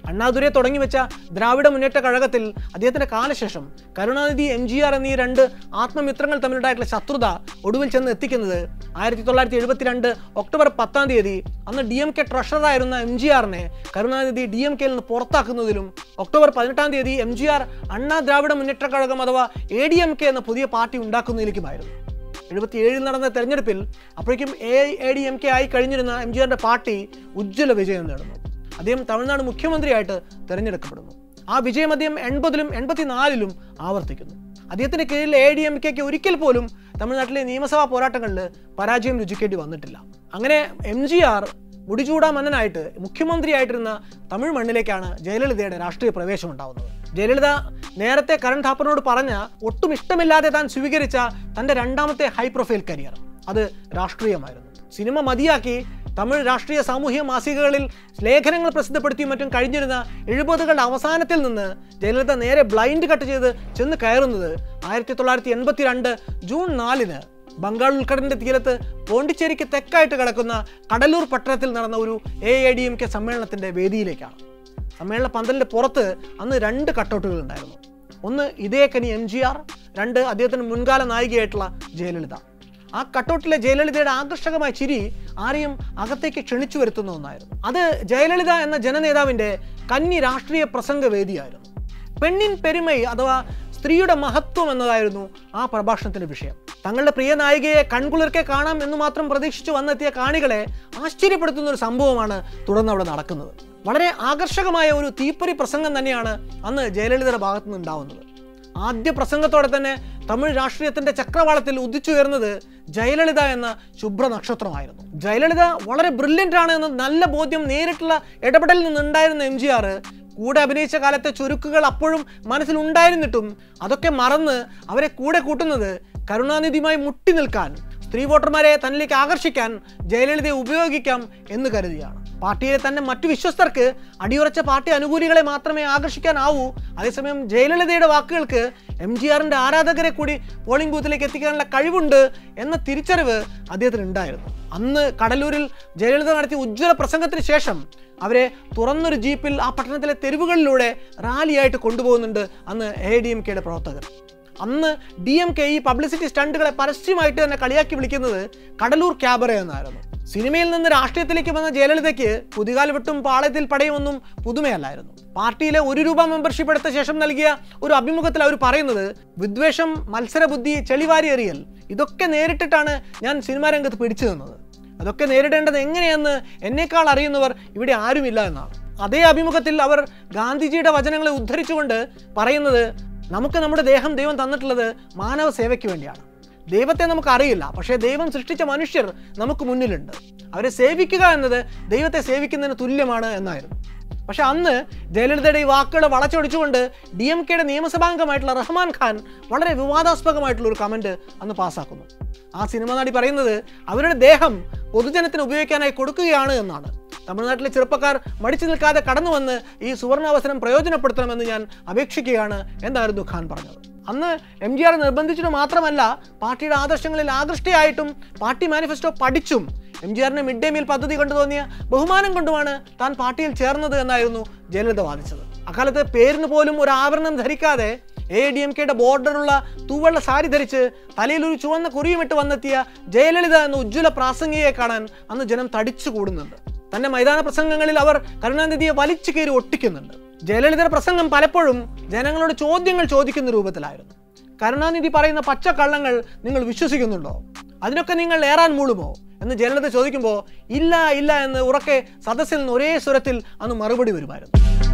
അണ്ണാദുരെ തുടങ്ങി വെച്ച ദ്രാവിഡ മുന്നേറ്റ കഴകത്തിൽ അദ്ദേഹത്തിന്റെ കാലശേഷം കരുണാനിധി എം ജി ആർ എന്നീ രണ്ട് ആത്മമിത്രങ്ങൾ തമ്മിലുണ്ടായിട്ടുള്ള ശത്രുത ഒടുവിൽ ചെന്ന് എത്തിക്കുന്നത് ആയിരത്തി തൊള്ളായിരത്തി എഴുപത്തിരണ്ട് ഒക്ടോബർ പത്താം തീയതി അന്ന് ഡി എം കെ ട്രഷററായിരുന്ന എം ജി ആറിനെ കരുണാനിധി ഡി എം കെയിൽ നിന്ന് പുറത്താക്കുന്നതിലും ഒക്ടോബർ പതിനെട്ടാം തീയതി എം ജി ആർ അണ്ണാ ദ്രാവിഡ മുന്നേറ്റ കഴകം അഥവാ എ ഡി എം കെ എന്ന പുതിയ പാർട്ടി ഉണ്ടാക്കുന്നതിലേക്കുമായിരുന്നു എഴുപത്തിയേഴിൽ നടന്ന തെരഞ്ഞെടുപ്പിൽ അപ്പോഴേക്കും A A D M K ആയി കഴിഞ്ഞിരുന്ന എം ജി ആറിന്റെ പാർട്ടി ഉജ്ജ്വല വിജയം നേടുന്നു അദ്ദേഹം തമിഴ്നാട് മുഖ്യമന്ത്രിയായിട്ട് തിരഞ്ഞെടുക്കപ്പെടുന്നു ആ വിജയം അദ്ദേഹം എൺപതിലും എൺപത്തിനാലിലും ആവർത്തിക്കുന്നു അദ്ദേഹത്തിന്റെ കീഴിൽ എ ഡി എം കെക്ക് ഒരിക്കൽ പോലും തമിഴ്നാട്ടിലെ നിയമസഭാ പോരാട്ടങ്ങളിൽ പരാജയം രുചിക്കേണ്ടി വന്നിട്ടില്ല അങ്ങനെ എം ജി ആർ മുടിചൂടാ മന്നനായിട്ട് മുഖ്യമന്ത്രിയായിട്ടിരുന്ന തമിഴ് മണ്ണിലേക്കാണ് ജയലളിതയുടെ രാഷ്ട്രീയ പ്രവേശം ഉണ്ടാവുന്നത് ജയലളിത നേരത്തെ കരൺ ഥാപ്പറിനോട് പറഞ്ഞ ഒട്ടും ഇഷ്ടമില്ലാതെ താൻ സ്വീകരിച്ച തന്റെ രണ്ടാമത്തെ ഹൈ പ്രൊഫൈൽ കരിയർ അത് രാഷ്ട്രീയമായിരുന്നു സിനിമ മതിയാക്കി തമിഴ് രാഷ്ട്രീയ സാമൂഹിക മാസികകളിൽ ലേഖനങ്ങൾ പ്രസിദ്ധപ്പെടുത്തിയും മറ്റും കഴിഞ്ഞിരുന്ന എഴുപതുകളുടെ അവസാനത്തിൽ നിന്ന് ജയലളിത നേരെ ബ്ലൈൻഡ് കട്ട് ചെയ്ത് ചെന്ന് കയറുന്നത് ആയിരത്തി തൊള്ളായിരത്തി എൺപത്തി രണ്ട് ജൂൺ നാലിന് ബംഗാൾ ഉൾക്കടലിന്റെ തീരത്ത് പോണ്ടിച്ചേരിക്ക് തെക്കായിട്ട് കിടക്കുന്ന കടലൂർ പട്ടണത്തിൽ നടന്ന ഒരു A A D M K സമ്മേളനത്തിന്റെ വേദിയിലേക്കാണ് സമ്മേളന പന്തലിന്റെ പുറത്ത് അന്ന് രണ്ട് കട്ടൗട്ടുകൾ ഉണ്ടായിരുന്നു ഒന്ന് ഇതേക്കനി എം ജി ആർ രണ്ട് അദ്ദേഹത്തിന് മുൻകാല നായികയായിട്ടുള്ള ജയലളിത ആ കട്ടൗട്ടിലെ ജയലളിതയുടെ ആകർഷകമായ ചിരി ആരെയും അകത്തേക്ക് ക്ഷണിച്ചു വരുത്തുന്ന ഒന്നായിരുന്നു അത് ജയലളിത എന്ന ജനനേതാവിന്റെ കന്നി രാഷ്ട്രീയ പ്രസംഗ വേദിയായിരുന്നു പെണ്ണിൻ പെരുമൈ അഥവാ സ്ത്രീയുടെ മഹത്വം എന്നതായിരുന്നു ആ പ്രഭാഷണത്തിന്റെ വിഷയം തങ്ങളുടെ പ്രിയ നായികയെ കൺകുളിർക്കെ കാണാം എന്ന് മാത്രം പ്രതീക്ഷിച്ചു വന്നെത്തിയ കാണികളെ ആശ്ചര്യപ്പെടുത്തുന്ന ഒരു സംഭവമാണ് തുടർന്ന് അവിടെ നടക്കുന്നത് വളരെ ആകർഷകമായ ഒരു തീപ്പൊരി പ്രസംഗം തന്നെയാണ് അന്ന് ജയലളിതയുടെ ഭാഗത്തു നിന്ന് ഉണ്ടാവുന്നത് ആദ്യ പ്രസംഗത്തോടെ തന്നെ തമിഴ് രാഷ്ട്രീയത്തിന്റെ ചക്രവാളത്തിൽ ഉദിച്ചുയർന്നത് ജയലളിത എന്ന ശുഭ്ര നക്ഷത്രമായിരുന്നു ജയലളിത വളരെ ബ്രില്യൻ്റ് ആണ് എന്ന നല്ല ബോധ്യം നേരിട്ടുള്ള ഇടപെടലിൽ നിന്നുണ്ടായിരുന്ന എം ജി ആർ കൂടെ അഭിനയിച്ച കാലത്തെ ചുരുക്കുകൾ അപ്പോഴും മനസ്സിലുണ്ടായിരുന്നിട്ടും അതൊക്കെ മറന്ന് അവരെ കൂടെ കൂട്ടുന്നത് കരുണാനിധിയുമായി മുട്ടി നിൽക്കാൻ സ്ത്രീ വോട്ടർമാരെ തന്നിലേക്ക് ആകർഷിക്കാൻ ജയലളിതയെ ഉപയോഗിക്കാം എന്ന് കരുതിയാണ് പാർട്ടിയിലെ തന്നെ മറ്റു വിശ്വസ്തർക്ക് അടിയുറച്ച പാർട്ടി അനുകൂലികളെ മാത്രമേ ആകർഷിക്കാനാവൂ അതേസമയം ജയലളിതയുടെ വാക്കുകൾക്ക് എം ജി ആറിന്റെ ആരാധകരെ കൂടി പോളിംഗ് ബൂത്തിലേക്ക് എത്തിക്കാനുള്ള കഴിവുണ്ട് എന്ന തിരിച്ചറിവ് അദ്ദേഹത്തിന് ഉണ്ടായിരുന്നു അന്ന് കടലൂരിൽ ജയലളിത നടത്തിയ ഉജ്ജ്വല പ്രസംഗത്തിന് ശേഷം അവരെ തുറന്നൊരു ജീപ്പിൽ ആ പട്ടണത്തിലെ തെരുവുകളിലൂടെ റാലിയായിട്ട് കൊണ്ടുപോകുന്നുണ്ട് അന്ന് എ ഡി എം കെയുടെ പ്രവർത്തകർ അന്ന് ഡി എം കെ ഈ പബ്ലിസിറ്റി സ്റ്റണ്ടുകളെ പരസ്യമായിട്ട് തന്നെ കളിയാക്കി വിളിക്കുന്നത് കടലൂർ ക്യാബറ എന്നായിരുന്നു സിനിമയിൽ നിന്ന് രാഷ്ട്രീയത്തിലേക്ക് വന്ന ജയലളിതയ്ക്ക് പുതികാൽ വെട്ടും പാളയത്തിൽ പടയുമൊന്നും പുതുമയല്ലായിരുന്നു പാർട്ടിയിലെ ഒരു രൂപ മെമ്പർഷിപ്പ് എടുത്ത ശേഷം നൽകിയ ഒരു അഭിമുഖത്തിൽ അവർ പറയുന്നത് വിദ്വേഷം മത്സരബുദ്ധി ചെളിവാരി എറിയൽ ഇതൊക്കെ നേരിട്ടിട്ടാണ് ഞാൻ സിനിമാ രംഗത്ത് പിടിച്ചു നിന്നത് അതൊക്കെ നേരിടേണ്ടത് എങ്ങനെയെന്ന് എന്നേക്കാൾ അറിയുന്നവർ ഇവിടെ ആരുമില്ല എന്നാണ് അതേ അഭിമുഖത്തിൽ അവർ ഗാന്ധിജിയുടെ വചനങ്ങളെ ഉദ്ധരിച്ചുകൊണ്ട് പറയുന്നത് നമുക്ക് നമ്മുടെ ദേഹം ദൈവം തന്നിട്ടുള്ളത് മാനവ സേവയ്ക്ക് വേണ്ടിയാണ് ദൈവത്തെ നമുക്ക് അറിയില്ല പക്ഷേ ദൈവം സൃഷ്ടിച്ച മനുഷ്യർ നമുക്ക് മുന്നിലുണ്ട് അവരെ സേവിക്കുക എന്നത് ദൈവത്തെ സേവിക്കുന്നതിന് തുല്യമാണ് എന്നായിരുന്നു പക്ഷെ അന്ന് ജയലളിതയുടെ ഈ വാക്കുകൾ വളച്ചൊടിച്ചുകൊണ്ട് ഡി എം കെയുടെ നിയമസഭാംഗമായിട്ടുള്ള റഹ്മാൻ ഖാൻ വളരെ വിവാദാസ്പദമായിട്ടുള്ള ഒരു കമന്റ് അന്ന് പാസ്സാക്കുന്നു ആ സിനിമ നടി പറയുന്നത് അവരുടെ ദേഹം പൊതുജനത്തിന് ഉപയോഗിക്കാനായി കൊടുക്കുകയാണ് എന്നാണ് തമിഴ്നാട്ടിലെ ചെറുപ്പക്കാർ മടിച്ചു നിൽക്കാതെ കടന്നു വന്ന് ഈ സുവർണാവസരം പ്രയോജനപ്പെടുത്തണമെന്ന് ഞാൻ അപേക്ഷിക്കുകയാണ് എന്നായിരുന്നു ഖാൻ പറഞ്ഞത് അന്ന് എം ജി ആർ നിർബന്ധിച്ചിട്ട് മാത്രമല്ല പാർട്ടിയുടെ ആദർശങ്ങളിൽ ആകൃഷ്ടയായിട്ടും പാർട്ടി മാനിഫെസ്റ്റോ പഠിച്ചും എം ജി ആറിന് മിഡ് ഡേ മീൽ പദ്ധതി കണ്ടു തോന്നിയ ബഹുമാനം കൊണ്ടുമാണ് താൻ പാർട്ടിയിൽ ചേർന്നത് എന്നായിരുന്നു ജയലളിത വാദിച്ചത് അക്കാലത്ത് പേരിന് പോലും ഒരു ആഭരണം ധരിക്കാതെ എ ഡി എം കെയുടെ ബോർഡറുള്ള തൂവെള്ള സാരി ധരിച്ച് തലയിൽ ഒരു ചുവന്ന കുറിയുമിട്ട് വന്നെത്തിയ ജയലളിത എന്ന ഉജ്ജ്വല പ്രാസംഗികയെ കാണാൻ അന്ന് ജനം തടിച്ചു കൂടുന്നുണ്ട് തന്റെ മൈതാന പ്രസംഗങ്ങളിൽ അവർ കരുണാനിധിയെ വലിച്ചു കയറി ഒട്ടിക്കുന്നുണ്ട് ജയലളിതയുടെ പ്രസംഗം പലപ്പോഴും ജനങ്ങളോട് ചോദ്യങ്ങൾ ചോദിക്കുന്ന രൂപത്തിലായിരുന്നു കരുണാനിധി പറയുന്ന പച്ചക്കള്ളങ്ങൾ നിങ്ങൾ വിശ്വസിക്കുന്നുണ്ടോ അതിനൊക്കെ നിങ്ങൾ ഏറാൻ മൂളുമോ എന്ന് ജയലളിത ചോദിക്കുമ്പോൾ ഇല്ല ഇല്ല എന്ന് ഉറക്കെ സദസ്സിൽ നിന്ന് ഒരേ സ്വരത്തിൽ അന്ന് മറുപടി വരുമായിരുന്നു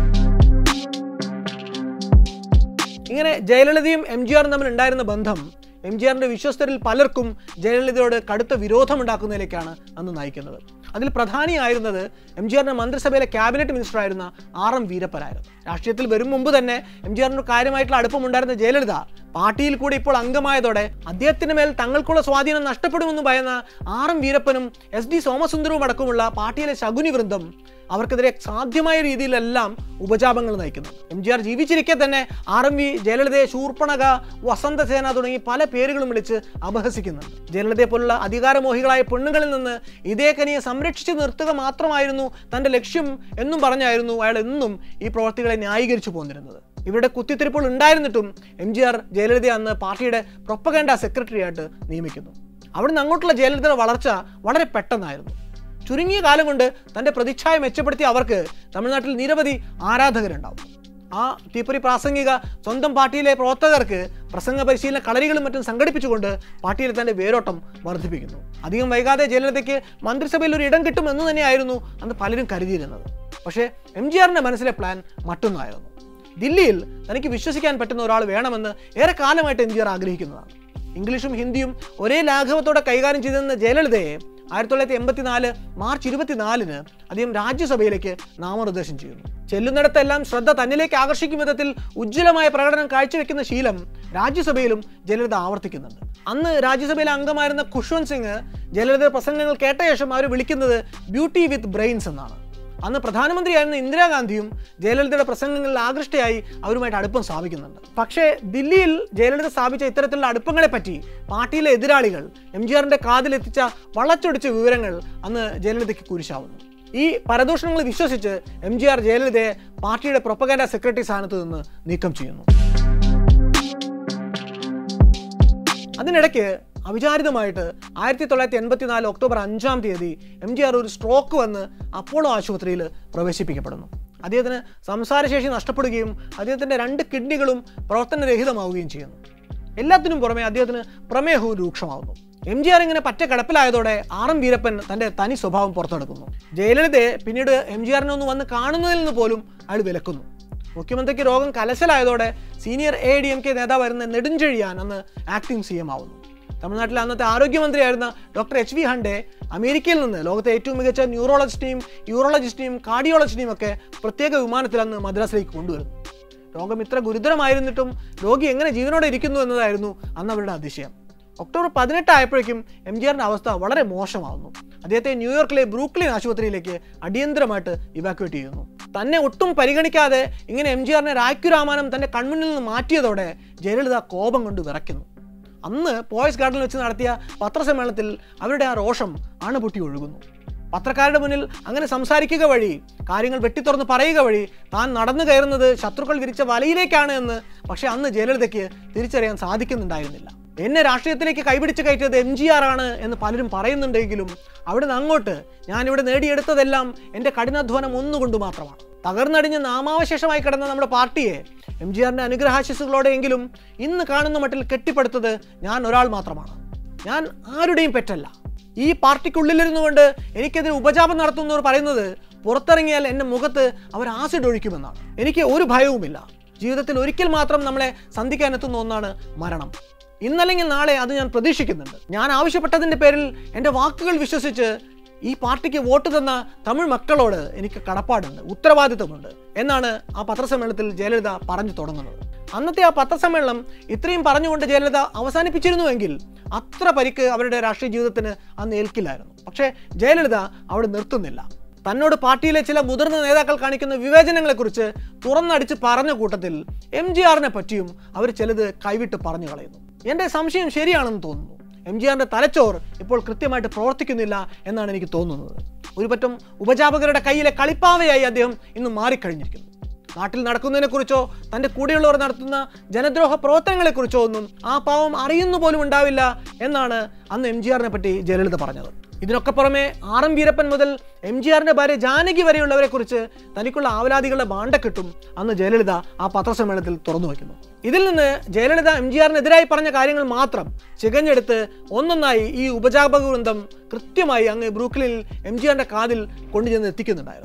ഇങ്ങനെ ജയലളിതയും എം ജി ആറും തമ്മിൽ ഉണ്ടായിരുന്ന ബന്ധം എം ജി ആറിന്റെ വിശ്വസ്തരിൽ പലർക്കും ജയലളിതയോട് കടുത്ത വിരോധമുണ്ടാക്കുന്നതിലേക്കാണ് അന്ന് നയിക്കുന്നത് അതിൽ പ്രധാനിയായിരുന്നത് എം ജി ആറിന്റെ മന്ത്രിസഭയിലെ ക്യാബിനറ്റ് മിനിസ്റ്റർ ആയിരുന്ന ആർ എം വീരപ്പനായിരുന്നു രാഷ്ട്രീയത്തിൽ വരും മുമ്പ് തന്നെ എം ജി ആറിന് കാര്യമായിട്ടുള്ള അടുപ്പമുണ്ടായിരുന്ന ജയലളിത പാർട്ടിയിൽ കൂടി ഇപ്പോൾ അംഗമായതോടെ അദ്ദേഹത്തിന് മേൽ തങ്ങൾക്കുള്ള സ്വാധീനം നഷ്ടപ്പെടുമെന്ന് ഭയന്ന ആർ എം വീരപ്പനും എസ് ഡി സോമസുന്ദരവും അടക്കമുള്ള പാർട്ടിയിലെ ശകുനി വൃന്ദം അവർക്കെതിരെ സാധ്യമായ രീതിയിലെല്ലാം ഉപജാപങ്ങൾ നയിക്കുന്നു എം ജി ആർ ജീവിച്ചിരിക്കെ തന്നെ ആർ എം വി ജയലളിതയെ ശൂർപ്പണക വസന്തസേന തുടങ്ങി പല പേരുകളും വിളിച്ച് അപഹസിക്കുന്നുണ്ട് ജയലളിതയെ പോലുള്ള അധികാരമോഹികളായ പെണ്ണുങ്ങളിൽ നിന്ന് ഇതേ കനിയെ സംരക്ഷിച്ച് നിർത്തുക മാത്രമായിരുന്നു തൻ്റെ ലക്ഷ്യം എന്നും പറഞ്ഞായിരുന്നു അയാൾ എന്നും ഈ പ്രവർത്തികളെ ന്യായീകരിച്ചു പോന്നിരുന്നത് ഇവരുടെ കുത്തിത്തിരിപ്പുകൾ ഉണ്ടായിരുന്നിട്ടും എം ജി ആർ ജയലളിതയെ അന്ന് പാർട്ടിയുടെ പ്രൊപ്പഗാൻഡ സെക്രട്ടറി ആയിട്ട് നിയമിക്കുന്നു അവിടുന്ന് അങ്ങോട്ടുള്ള ജയലളിതയുടെ വളർച്ച വളരെ പെട്ടെന്നായിരുന്നു ചുരുങ്ങിയ കാലം കൊണ്ട് തൻ്റെ പ്രതിച്ഛായ മെച്ചപ്പെടുത്തിയ അവർക്ക് തമിഴ്നാട്ടിൽ നിരവധി ആരാധകരുണ്ടാവും ആ തീപ്പൊരി പ്രാസംഗിക സ്വന്തം പാർട്ടിയിലെ പ്രവർത്തകർക്ക് പ്രസംഗ പരിശീലന കളരികളും മറ്റും സംഘടിപ്പിച്ചുകൊണ്ട് പാർട്ടിയിൽ തൻ്റെ വേരോട്ടം വർദ്ധിപ്പിക്കുന്നു അധികം വൈകാതെ ജയലളിതയ്ക്ക് മന്ത്രിസഭയിൽ ഒരു ഇടം കിട്ടും എന്ന് തന്നെയായിരുന്നു അന്ന് പലരും കരുതിയിരുന്നത് പക്ഷേ എം ജി ആറിൻ്റെ മനസ്സിലെ പ്ലാൻ മറ്റൊന്നായിരുന്നു ദില്ലിയിൽ തനിക്ക് വിശ്വസിക്കാൻ പറ്റുന്ന ഒരാൾ വേണമെന്ന് ഏറെ കാലമായിട്ട് എം ജി ആർ ആഗ്രഹിക്കുന്നതാണ് ഇംഗ്ലീഷും ഹിന്ദിയും ഒരേ ലാഘവത്തോടെ കൈകാര്യം ചെയ്തിരുന്ന ജയലളിതയെ ആയിരത്തി തൊള്ളായിരത്തി എൺപത്തിനാല് മാർച്ച് ഇരുപത്തിനാലിന് അദ്ദേഹം രാജ്യസഭയിലേക്ക് നാമനിർദ്ദേശം ചെയ്യുന്നു ചെല്ലുന്നിടത്തെല്ലാം ശ്രദ്ധ തന്നിലേക്ക് ആകർഷിക്കും വിധത്തിൽ ഉജ്ജ്വലമായ പ്രകടനം കാഴ്ചവെക്കുന്ന ശീലം രാജ്യസഭയിലും ജയലളിത ആവർത്തിക്കുന്നുണ്ട് അന്ന് രാജ്യസഭയിലെ അംഗമായിരുന്ന ഖുഷ്വന്ത് സിംഗ് ജയലളിത പ്രസംഗങ്ങൾ കേട്ട ശേഷം അവർ വിളിക്കുന്നത് ബ്യൂട്ടി വിത്ത് ബ്രെയിൻസ് എന്നാണ് അന്ന് പ്രധാനമന്ത്രിയായിരുന്ന ഇന്ദിരാഗാന്ധിയും ജയലളിതയുടെ പ്രസംഗങ്ങളിൽ ആകൃഷ്ടയായി അവരുമായിട്ട് അടുപ്പം സ്ഥാപിക്കുന്നുണ്ട് പക്ഷേ ദില്ലിയിൽ ജയലളിത സ്ഥാപിച്ച ഇത്തരത്തിലുള്ള അടുപ്പങ്ങളെ പറ്റി പാർട്ടിയിലെ എതിരാളികൾ എം ജി ആറിന്റെ കാതിലെത്തിച്ച വളച്ചൊടിച്ച വിവരങ്ങൾ അന്ന് ജയലളിതയ്ക്ക് കുരിശാവുന്നു ഈ പരദൂഷണങ്ങൾ വിശ്വസിച്ച് എം ജി ആർ ജയലളിതയെ പാർട്ടിയുടെ പ്രൊപ്പഗാൻഡ സെക്രട്ടറി സ്ഥാനത്ത് നിന്ന് നീക്കം ചെയ്യുന്നു അതിനിടയ്ക്ക് അവിചാരിതമായിട്ട് ആയിരത്തി തൊള്ളായിരത്തി എൺപത്തിനാല് ഒക്ടോബർ അഞ്ചാം തീയതി എം ജി ആർ ഒരു സ്ട്രോക്ക് വന്ന് അപ്പോളോ ആശുപത്രിയിൽ പ്രവേശിപ്പിക്കപ്പെടുന്നു അദ്ദേഹത്തിന് സംസാരശേഷി നഷ്ടപ്പെടുകയും അദ്ദേഹത്തിൻ്റെ രണ്ട് കിഡ്നികളും പ്രവർത്തനരഹിതമാവുകയും ചെയ്യുന്നു എല്ലാത്തിനും പുറമെ അദ്ദേഹത്തിന് പ്രമേഹവും രൂക്ഷമാവുന്നു എം ജി ആർ ഇങ്ങനെ പറ്റ കിടപ്പിലായതോടെ ആർ എം വീരപ്പൻ തൻ്റെ തനി സ്വഭാവം പുറത്തെടുക്കുന്നു ജയലളിതയെ പിന്നീട് എം ജി ആറിനെ ഒന്ന് വന്ന് കാണുന്നതിൽ നിന്ന് പോലും അയാൾ വിലക്കുന്നു മുഖ്യമന്ത്രിക്ക് രോഗം കലശലായതോടെ senior A D M K നേതാവായിരുന്ന നെടുഞ്ചെഴിയാൻ അന്ന് ആക്ടിംഗ് സി എം ആവുന്നു തമിഴ്നാട്ടിലെ അന്നത്തെ ആരോഗ്യമന്ത്രിയായിരുന്ന ഡോക്ടർ എച്ച് വി ഹണ്ടെ അമേരിക്കയിൽ നിന്ന് ലോകത്തെ ഏറ്റവും മികച്ച ന്യൂറോളജിസ്റ്റിനെയും യൂറോളജിസ്റ്റിനെയും കാർഡിയോളജിസ്റ്റിനെയും ഒക്കെ പ്രത്യേക വിമാനത്തിൽ അന്ന് മദ്രാസിലേക്ക് കൊണ്ടുവരുന്നു രോഗം ഇത്ര ഗുരുതരമായിരുന്നിട്ടും രോഗി എങ്ങനെ ജീവനോടെ ഇരിക്കുന്നു എന്നതായിരുന്നു അന്ന് അവരുടെ അതിശയം ഒക്ടോബർ പതിനെട്ട് ആയപ്പോഴേക്കും എം ജി ആറിൻ്റെ അവസ്ഥ വളരെ മോശമാവുന്നു അദ്ദേഹത്തെ ന്യൂയോർക്കിലെ ബ്രൂക്ലിൻ ആശുപത്രിയിലേക്ക് അടിയന്തരമായിട്ട് ഇവാക്യുവേറ്റ് ചെയ്യുന്നു തന്നെ ഒട്ടും പരിഗണിക്കാതെ ഇങ്ങനെ എം ജി ആറിനെ രായ്ക്കുരാമാനം തൻ്റെ കൺമുന്നിൽ നിന്ന് മാറ്റിയതോടെ ജയലളിത കോപം കൊണ്ട് വിറയ്ക്കുന്നു അന്ന് പോയസ് ഗാർഡനിൽ വെച്ച് നടത്തിയ പത്രസമ്മേളനത്തിൽ അവരുടെ ആ രോഷം അണുപൊട്ടി ഒഴുകുന്നു പത്രക്കാരുടെ മുന്നിൽ അങ്ങനെ സംസാരിക്കുക വഴി കാര്യങ്ങൾ വെട്ടിത്തുറന്ന് പറയുക വഴി താൻ നടന്നു കയറുന്നത് ശത്രുക്കൾ വിരിച്ച വലയിലേക്കാണ് എന്ന് പക്ഷേ അന്ന് ജയലളിതയ്ക്ക് തിരിച്ചറിയാൻ സാധിക്കുന്നുണ്ടായിരുന്നില്ല എന്നെ രാഷ്ട്രീയത്തിലേക്ക് കൈപിടിച്ച് കയറ്റിയത് എം ജി ആർ ആണ് എന്ന് പലരും പറയുന്നുണ്ടെങ്കിലും അവിടെ നിന്ന് അങ്ങോട്ട് ഞാനിവിടെ നേടിയെടുത്തതെല്ലാം എൻ്റെ കഠിനാധ്വാനം ഒന്നുകൊണ്ട് മാത്രമാണ് തകർന്നടിഞ്ഞ് നാമാവശേഷമായി കിടന്ന നമ്മുടെ പാർട്ടിയെ എം ജി ആറിൻ്റെ അനുഗ്രഹാശിസുകളോടെയെങ്കിലും ഇന്ന് കാണുന്ന മട്ടിൽ കെട്ടിപ്പടുത്തത് ഞാൻ ഒരാൾ മാത്രമാണ് ഞാൻ ആരുടെയും പെറ്റല്ല ഈ പാർട്ടിക്കുള്ളിലിരുന്നു കൊണ്ട് എനിക്കെതിരെ ഉപജാപം നടത്തുന്നവർ പറയുന്നത് പുറത്തിറങ്ങിയാൽ എൻ്റെ മുഖത്ത് അവർ ആസിഡ് ഒഴിക്കുമെന്നാണ് എനിക്ക് ഒരു ഭയവുമില്ല ജീവിതത്തിൽ ഒരിക്കൽ മാത്രം നമ്മളെ സന്ധിക്കാനെത്തുന്ന ഒന്നാണ് മരണം ഇന്നല്ലെങ്കിൽ നാളെ അത് ഞാൻ പ്രതീക്ഷിക്കുന്നുണ്ട് ഞാൻ ആവശ്യപ്പെട്ടതിൻ്റെ പേരിൽ എൻ്റെ വാക്കുകൾ വിശ്വസിച്ച് ഈ പാർട്ടിക്ക് വോട്ട് തന്ന തമിഴ് മക്കളോട് എനിക്ക് കടപ്പാടുണ്ട് ഉത്തരവാദിത്തമുണ്ട് എന്നാണ് ആ പത്രസമ്മേളനത്തിൽ ജയലളിത പറഞ്ഞു തുടങ്ങുന്നത് അന്നത്തെ ആ പത്രസമ്മേളനം ഇത്രയും പറഞ്ഞുകൊണ്ട് ജയലളിത അവസാനിപ്പിച്ചിരുന്നുവെങ്കിൽ അത്ര പരിക്ക് അവരുടെ രാഷ്ട്രീയ ജീവിതത്തിന് അന്ന് ഏൽക്കില്ലായിരുന്നു പക്ഷേ ജയലളിത അവിടെ നിർത്തുന്നില്ല തന്നോട് പാർട്ടിയിലെ ചില മുതിർന്ന നേതാക്കൾ കാണിക്കുന്ന വിവേചനങ്ങളെക്കുറിച്ച് തുറന്നടിച്ച് പറഞ്ഞ കൂട്ടത്തിൽ എം ജി ആറിനെ പറ്റിയും അവർ ചിലത് കൈവിട്ട് പറഞ്ഞു കളയുന്നു എൻ്റെ സംശയം ശരിയാണെന്ന് തോന്നുന്നു എം ജി ആറിൻ്റെ തലച്ചോർ ഇപ്പോൾ കൃത്യമായിട്ട് പ്രവർത്തിക്കുന്നില്ല എന്നാണ് എനിക്ക് തോന്നുന്നത് ഒരു പറ്റം ഉപജാപകരുടെ കയ്യിലെ കളിപ്പാവയായി അദ്ദേഹം ഇന്ന് മാറിക്കഴിഞ്ഞിരിക്കുന്നു നാട്ടിൽ നടക്കുന്നതിനെക്കുറിച്ചോ തൻ്റെ കൂടെയുള്ളവർ നടത്തുന്ന ജനദ്രോഹ പ്രവർത്തനങ്ങളെക്കുറിച്ചോ ഒന്നും ആ പാവം അറിയുന്നു പോലും ഉണ്ടാവില്ല എന്നാണ് അന്ന് എം ജി ആറിനെ പറ്റി ജയലളിത പറഞ്ഞത് ഇതിനൊക്കെ പുറമെ ആർ എം വീരപ്പൻ മുതൽ എം ജി ആറിൻ്റെ ഭാര്യ ജാനകി വരെയുള്ളവരെ കുറിച്ച് തനിക്കുള്ള ആവലാതികളുടെ ബാണ്ടക്കെട്ടും അന്ന് ജയലളിത ആ പത്രസമ്മേളനത്തിൽ തുറന്നു വയ്ക്കുന്നു ഇതിൽ നിന്ന് ജയലളിത എം ജി ആറിനെതിരായി പറഞ്ഞ കാര്യങ്ങൾ മാത്രം ചികഞ്ഞെടുത്ത് ഒന്നൊന്നായി ഈ ഉപജാപക വൃന്ദം കൃത്യമായി അങ്ങ് ബ്രൂക്ലിനിൽ എം ജി ആറിൻ്റെ കാതിൽ കൊണ്ടുചെന്ന് എത്തിക്കുന്നുണ്ടായിരുന്നു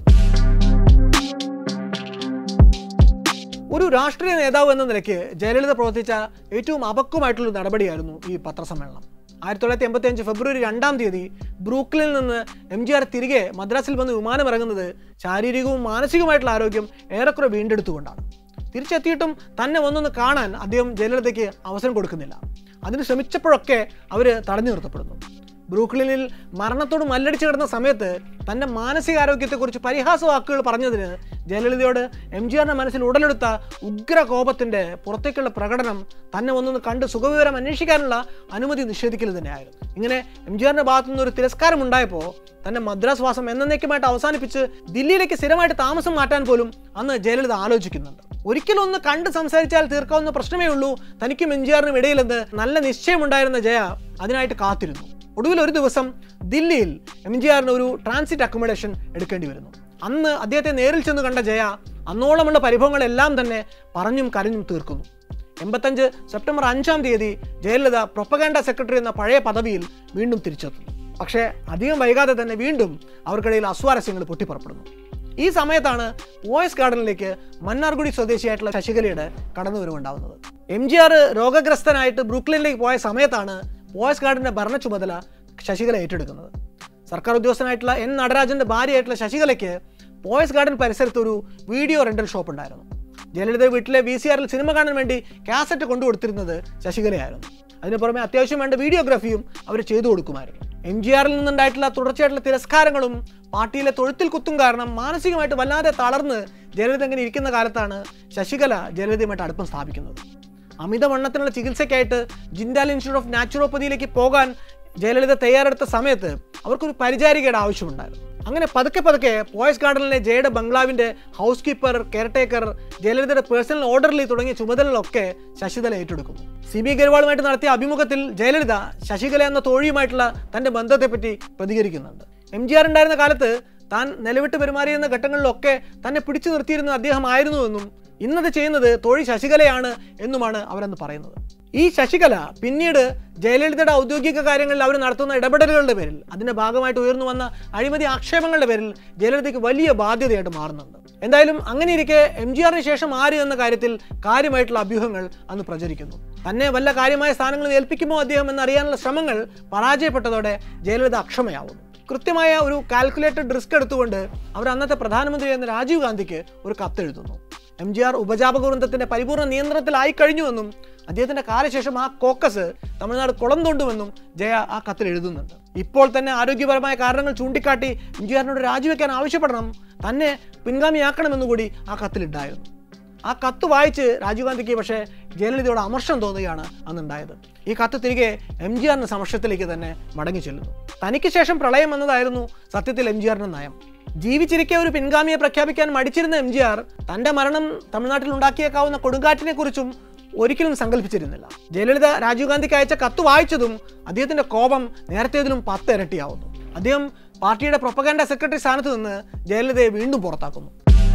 ഒരു രാഷ്ട്രീയ നേതാവ് എന്ന നിലയ്ക്ക് ജയലളിത പ്രവർത്തിച്ച ഏറ്റവും അപക്വമായിട്ടുള്ള നടപടിയായിരുന്നു ഈ പത്രസമ്മേളനം ആയിരത്തി തൊള്ളായിരത്തി എൺപത്തി അഞ്ച് ഫെബ്രുവരി രണ്ടാം തീയതി ബ്രൂക്ലിനിൽ നിന്ന് എം ജി ആർ തിരികെ മദ്രാസിൽ വന്ന് വിമാനമിറങ്ങുന്നത് ശാരീരികവും മാനസികവുമായിട്ടുള്ള ആരോഗ്യം ഏറെക്കുറെ വീണ്ടെടുത്തുകൊണ്ടാണ് തിരിച്ചെത്തിയിട്ടും തന്നെ ഒന്നൊന്ന് കാണാൻ അദ്ദേഹം ജയലളിതയ്ക്ക് അവസരം കൊടുക്കുന്നില്ല അതിന് ശ്രമിച്ചപ്പോഴൊക്കെ അവർ തടഞ്ഞു നിർത്തപ്പെടുന്നു ബ്രൂക്ലിനിൽ മരണത്തോട് മല്ലടിച്ച് കിടന്ന സമയത്ത് തൻ്റെ മാനസികാരോഗ്യത്തെക്കുറിച്ച് പരിഹാസ വാക്കുകൾ പറഞ്ഞതിന് ജയലളിതയോട് എം ജി ആറിൻ്റെ മനസ്സിൽ ഉടലെടുത്ത ഉഗ്ര കോപത്തിൻ്റെ പുറത്തേക്കുള്ള പ്രകടനം തന്നെ ഒന്നൊന്ന് കണ്ട് സുഖവിവരം അന്വേഷിക്കാനുള്ള അനുമതി നിഷേധിക്കൽ തന്നെയായിരുന്നു ഇങ്ങനെ എം ജി ആറിൻ്റെ ഭാഗത്തു നിന്ന് ഒരു തിരസ്കാരം ഉണ്ടായപ്പോൾ തൻ്റെ മദ്രാസ് വാസം എന്നേക്കുമായിട്ട് അവസാനിപ്പിച്ച് ദില്ലിയിലേക്ക് സ്ഥിരമായിട്ട് താമസം മാറ്റാൻ പോലും അന്ന് ജയലളിത ആലോചിക്കുന്നുണ്ട് ഒരിക്കലും ഒന്ന് കണ്ട് സംസാരിച്ചാൽ തീർക്കാവുന്ന പ്രശ്നമേ ഉള്ളൂ തനിക്കും എം ജി ആറിനും ഇടയിലെന്ന് നല്ല നിശ്ചയമുണ്ടായിരുന്ന ജയ അതിനായിട്ട് കാത്തിരുന്നു ഒടുവിൽ ഒരു ദിവസം ദില്ലിയിൽ എം ജി ആറിന് ഒരു ട്രാൻസിറ്റ് അക്കോമഡേഷൻ എടുക്കേണ്ടി വരുന്നു അന്ന് അദ്ദേഹത്തെ നേരിൽ ചെന്ന് കണ്ട ജയ അന്നോളമുള്ള പരിഭവങ്ങളെല്ലാം തന്നെ പറഞ്ഞും കരഞ്ഞും തീർക്കുന്നു എൺപത്തഞ്ച് സെപ്റ്റംബർ അഞ്ചാം തീയതി ജയലളിത പ്രൊപ്പഗാൻഡ സെക്രട്ടറി എന്ന പഴയ പദവിയിൽ വീണ്ടും തിരിച്ചെത്തുന്നു പക്ഷേ അധികം വൈകാതെ തന്നെ വീണ്ടും അവർക്കിടയിൽ അസ്വാരസ്യങ്ങൾ പൊട്ടിപ്പുറപ്പെടുന്നു ഈ സമയത്താണ് വോയിസ് ഗാർഡനിലേക്ക് മന്നാർഗുഡി സ്വദേശിയായിട്ടുള്ള ശശികലയുടെ കടന്നുവരവുണ്ടാവുന്നത് എം ജി ആർ രോഗഗ്രസ്തനായിട്ട് ബ്രൂക്ലിനിലേക്ക് പോയ സമയത്താണ് വോയിസ് ഗാർഡന്റെ ഭരണ ചുമതല ശശികല ഏറ്റെടുക്കുന്നത് സർക്കാർ ഉദ്യോഗസ്ഥനായിട്ടുള്ള എൻ നടരാജന്റെ ഭാര്യയായിട്ടുള്ള ശശികലയ്ക്ക് വോയിസ് ഗാർഡൻ പരിസരത്ത് ഒരു വീഡിയോ റെന്റൽ ഷോപ്പ് ഉണ്ടായിരുന്നു ജയലളിത വീട്ടിലെ വി സി ആറിൽ സിനിമ കാണാൻ വേണ്ടി കാസറ്റ് കൊണ്ടുകൊടുത്തിരുന്നത് ശശികലയായിരുന്നു അതിന് പുറമെ അത്യാവശ്യം വേണ്ട വീഡിയോഗ്രാഫിയും അവർ ചെയ്തു കൊടുക്കുമായിരുന്നു എം ജി ആറിൽ നിന്നുണ്ടായിട്ടുള്ള തുടർച്ചയായിട്ടുള്ള തിരസ്കാരങ്ങളും പാർട്ടിയിലെ തൊഴുത്തിൽ കുത്തും കാരണം മാനസികമായിട്ട് വല്ലാതെ തളർന്ന് ജയലളിത ഇങ്ങനെ ഇരിക്കുന്ന കാലത്താണ് ശശികല ജയലളിതയുമായിട്ട് അടുപ്പം സ്ഥാപിക്കുന്നത് അമിതവണ്ണത്തിനുള്ള ചികിത്സയ്ക്കായിട്ട് ജിൻഡാൽ ഇൻസ്റ്റിറ്റ്യൂട്ട് ഓഫ് നാച്ചുറോപ്പതിയിലേക്ക് പോകാൻ ജയലളിത തയ്യാറെടുത്ത സമയത്ത് അവർക്കൊരു പരിചാരികയുടെ ആവശ്യമുണ്ടായിരുന്നു അങ്ങനെ പതുക്കെ പതുക്കെ പോയസ് ഗാർഡനിലെ ജയയുടെ ബംഗ്ലാവിന്റെ ഹൗസ് കീപ്പർ കെയർടേക്കർ ജയലളിതയുടെ പേഴ്സണൽ ഓർഡർലി തുടങ്ങിയ ചുമതലകളൊക്കെ ശശികല ഏറ്റെടുക്കുന്നു സി ബി ഗർവാളുമായിട്ട് നടത്തിയ അഭിമുഖത്തിൽ ജയലളിത ശശികല എന്ന തോഴിയുമായിട്ടുള്ള തന്റെ ബന്ധത്തെപ്പറ്റി പ്രതികരിക്കുന്നുണ്ട് എം ജി ആർ ഉണ്ടായിരുന്ന കാലത്ത് താൻ നിലവിട്ട് പെരുമാറിയിരുന്ന ഘട്ടങ്ങളിലൊക്കെ തന്നെ പിടിച്ചു നിർത്തിയിരുന്ന അദ്ദേഹമായിരുന്നുവെന്നും ഇന്നത് ചെയ്യുന്നത് തോഴി ശശികലയാണ് എന്നുമാണ് അവരന്ന് പറയുന്നത് ഈ ശശികല പിന്നീട് ജയലളിതയുടെ ഔദ്യോഗിക കാര്യങ്ങളിൽ അവർ നടത്തുന്ന ഇടപെടലുകളുടെ പേരിൽ അതിന്റെ ഭാഗമായിട്ട് ഉയർന്നു വന്ന അഴിമതി ആക്ഷേപങ്ങളുടെ പേരിൽ ജയലളിതയ്ക്ക് വലിയ ബാധ്യതയായിട്ട് മാറുന്നുണ്ട് എന്തായാലും അങ്ങനെ ഇരിക്കെ എം ജി ആറിന് ശേഷം ആര് എന്ന കാര്യത്തിൽ കാര്യമായിട്ടുള്ള അഭ്യൂഹങ്ങൾ അന്ന് പ്രചരിക്കുന്നു തന്നെ വല്ല കാര്യമായ സ്ഥാനങ്ങളിൽ ഏൽപ്പിക്കുമോ അദ്ദേഹം എന്നറിയാനുള്ള ശ്രമങ്ങൾ പരാജയപ്പെട്ടതോടെ ജയലളിത അക്ഷമയാവുന്നു കൃത്യമായ ഒരു കാൽക്കുലേറ്റഡ് റിസ്ക് എടുത്തുകൊണ്ട് അവർ അന്നത്തെ പ്രധാനമന്ത്രി എന്ന രാജീവ് ഗാന്ധിക്ക് ഒരു കത്തെഴുതുന്നു എം ജി ആർ ഉപജാപക വൃന്ദത്തിന്റെ പരിപൂർണ്ണ നിയന്ത്രണത്തിലായി കഴിഞ്ഞുവെന്നും അദ്ദേഹത്തിന്റെ കാലശേഷം ആ കോക്കസ് തമിഴ്നാട് കുളം തോണ്ടുമെന്നും ജയ ആ കത്തിൽ എഴുതുന്നുണ്ട് ഇപ്പോൾ തന്നെ ആരോഗ്യപരമായ കാരണങ്ങൾ ചൂണ്ടിക്കാട്ടി എം ജി ആറിനോട് രാജിവെക്കാൻ ആവശ്യപ്പെടണം തന്നെ പിൻഗാമിയാക്കണമെന്നുകൂടി ആ കത്തിലുണ്ടായിരുന്നു ആ കത്ത് വായിച്ച് രാജീവ് ഗാന്ധിക്ക് പക്ഷേ ജയലളിതയോട് അമർഷം തോന്നുകയാണ് അന്നുണ്ടായത് ഈ കത്ത് തിരികെ എം ജി ആറിന്റെ സമക്ഷത്തിലേക്ക് തന്നെ മടങ്ങി ചെല്ലുന്നു തനിക്ക് ശേഷം പ്രളയം എന്നതായിരുന്നു സത്യത്തിൽ എം ജി ആറിന്റെ നയം ജീവിച്ചിരിക്കെ ഒരു പിൻഗാമിയെ പ്രഖ്യാപിക്കാൻ മടിച്ചിരുന്ന എം ജി ആർ തന്റെ മരണം തമിഴ്നാട്ടിൽ ഉണ്ടാക്കിയേക്കാവുന്ന കൊടുങ്കാറ്റിനെ കുറിച്ചും ഒരിക്കലും സങ്കല്പിച്ചിരുന്നില്ല ജയലളിത രാജീവ് ഗാന്ധിക്ക് അയച്ച കത്ത് വായിച്ചതും അദ്ദേഹത്തിന്റെ കോപം നേരത്തേതിലും പത്ത് ഇരട്ടിയാവുന്നു അദ്ദേഹം പാർട്ടിയുടെ പ്രൊപ്പഗാൻഡ സെക്രട്ടറി സ്ഥാനത്ത് നിന്ന് ജയലളിതയെ വീണ്ടും പുറത്താക്കുന്നു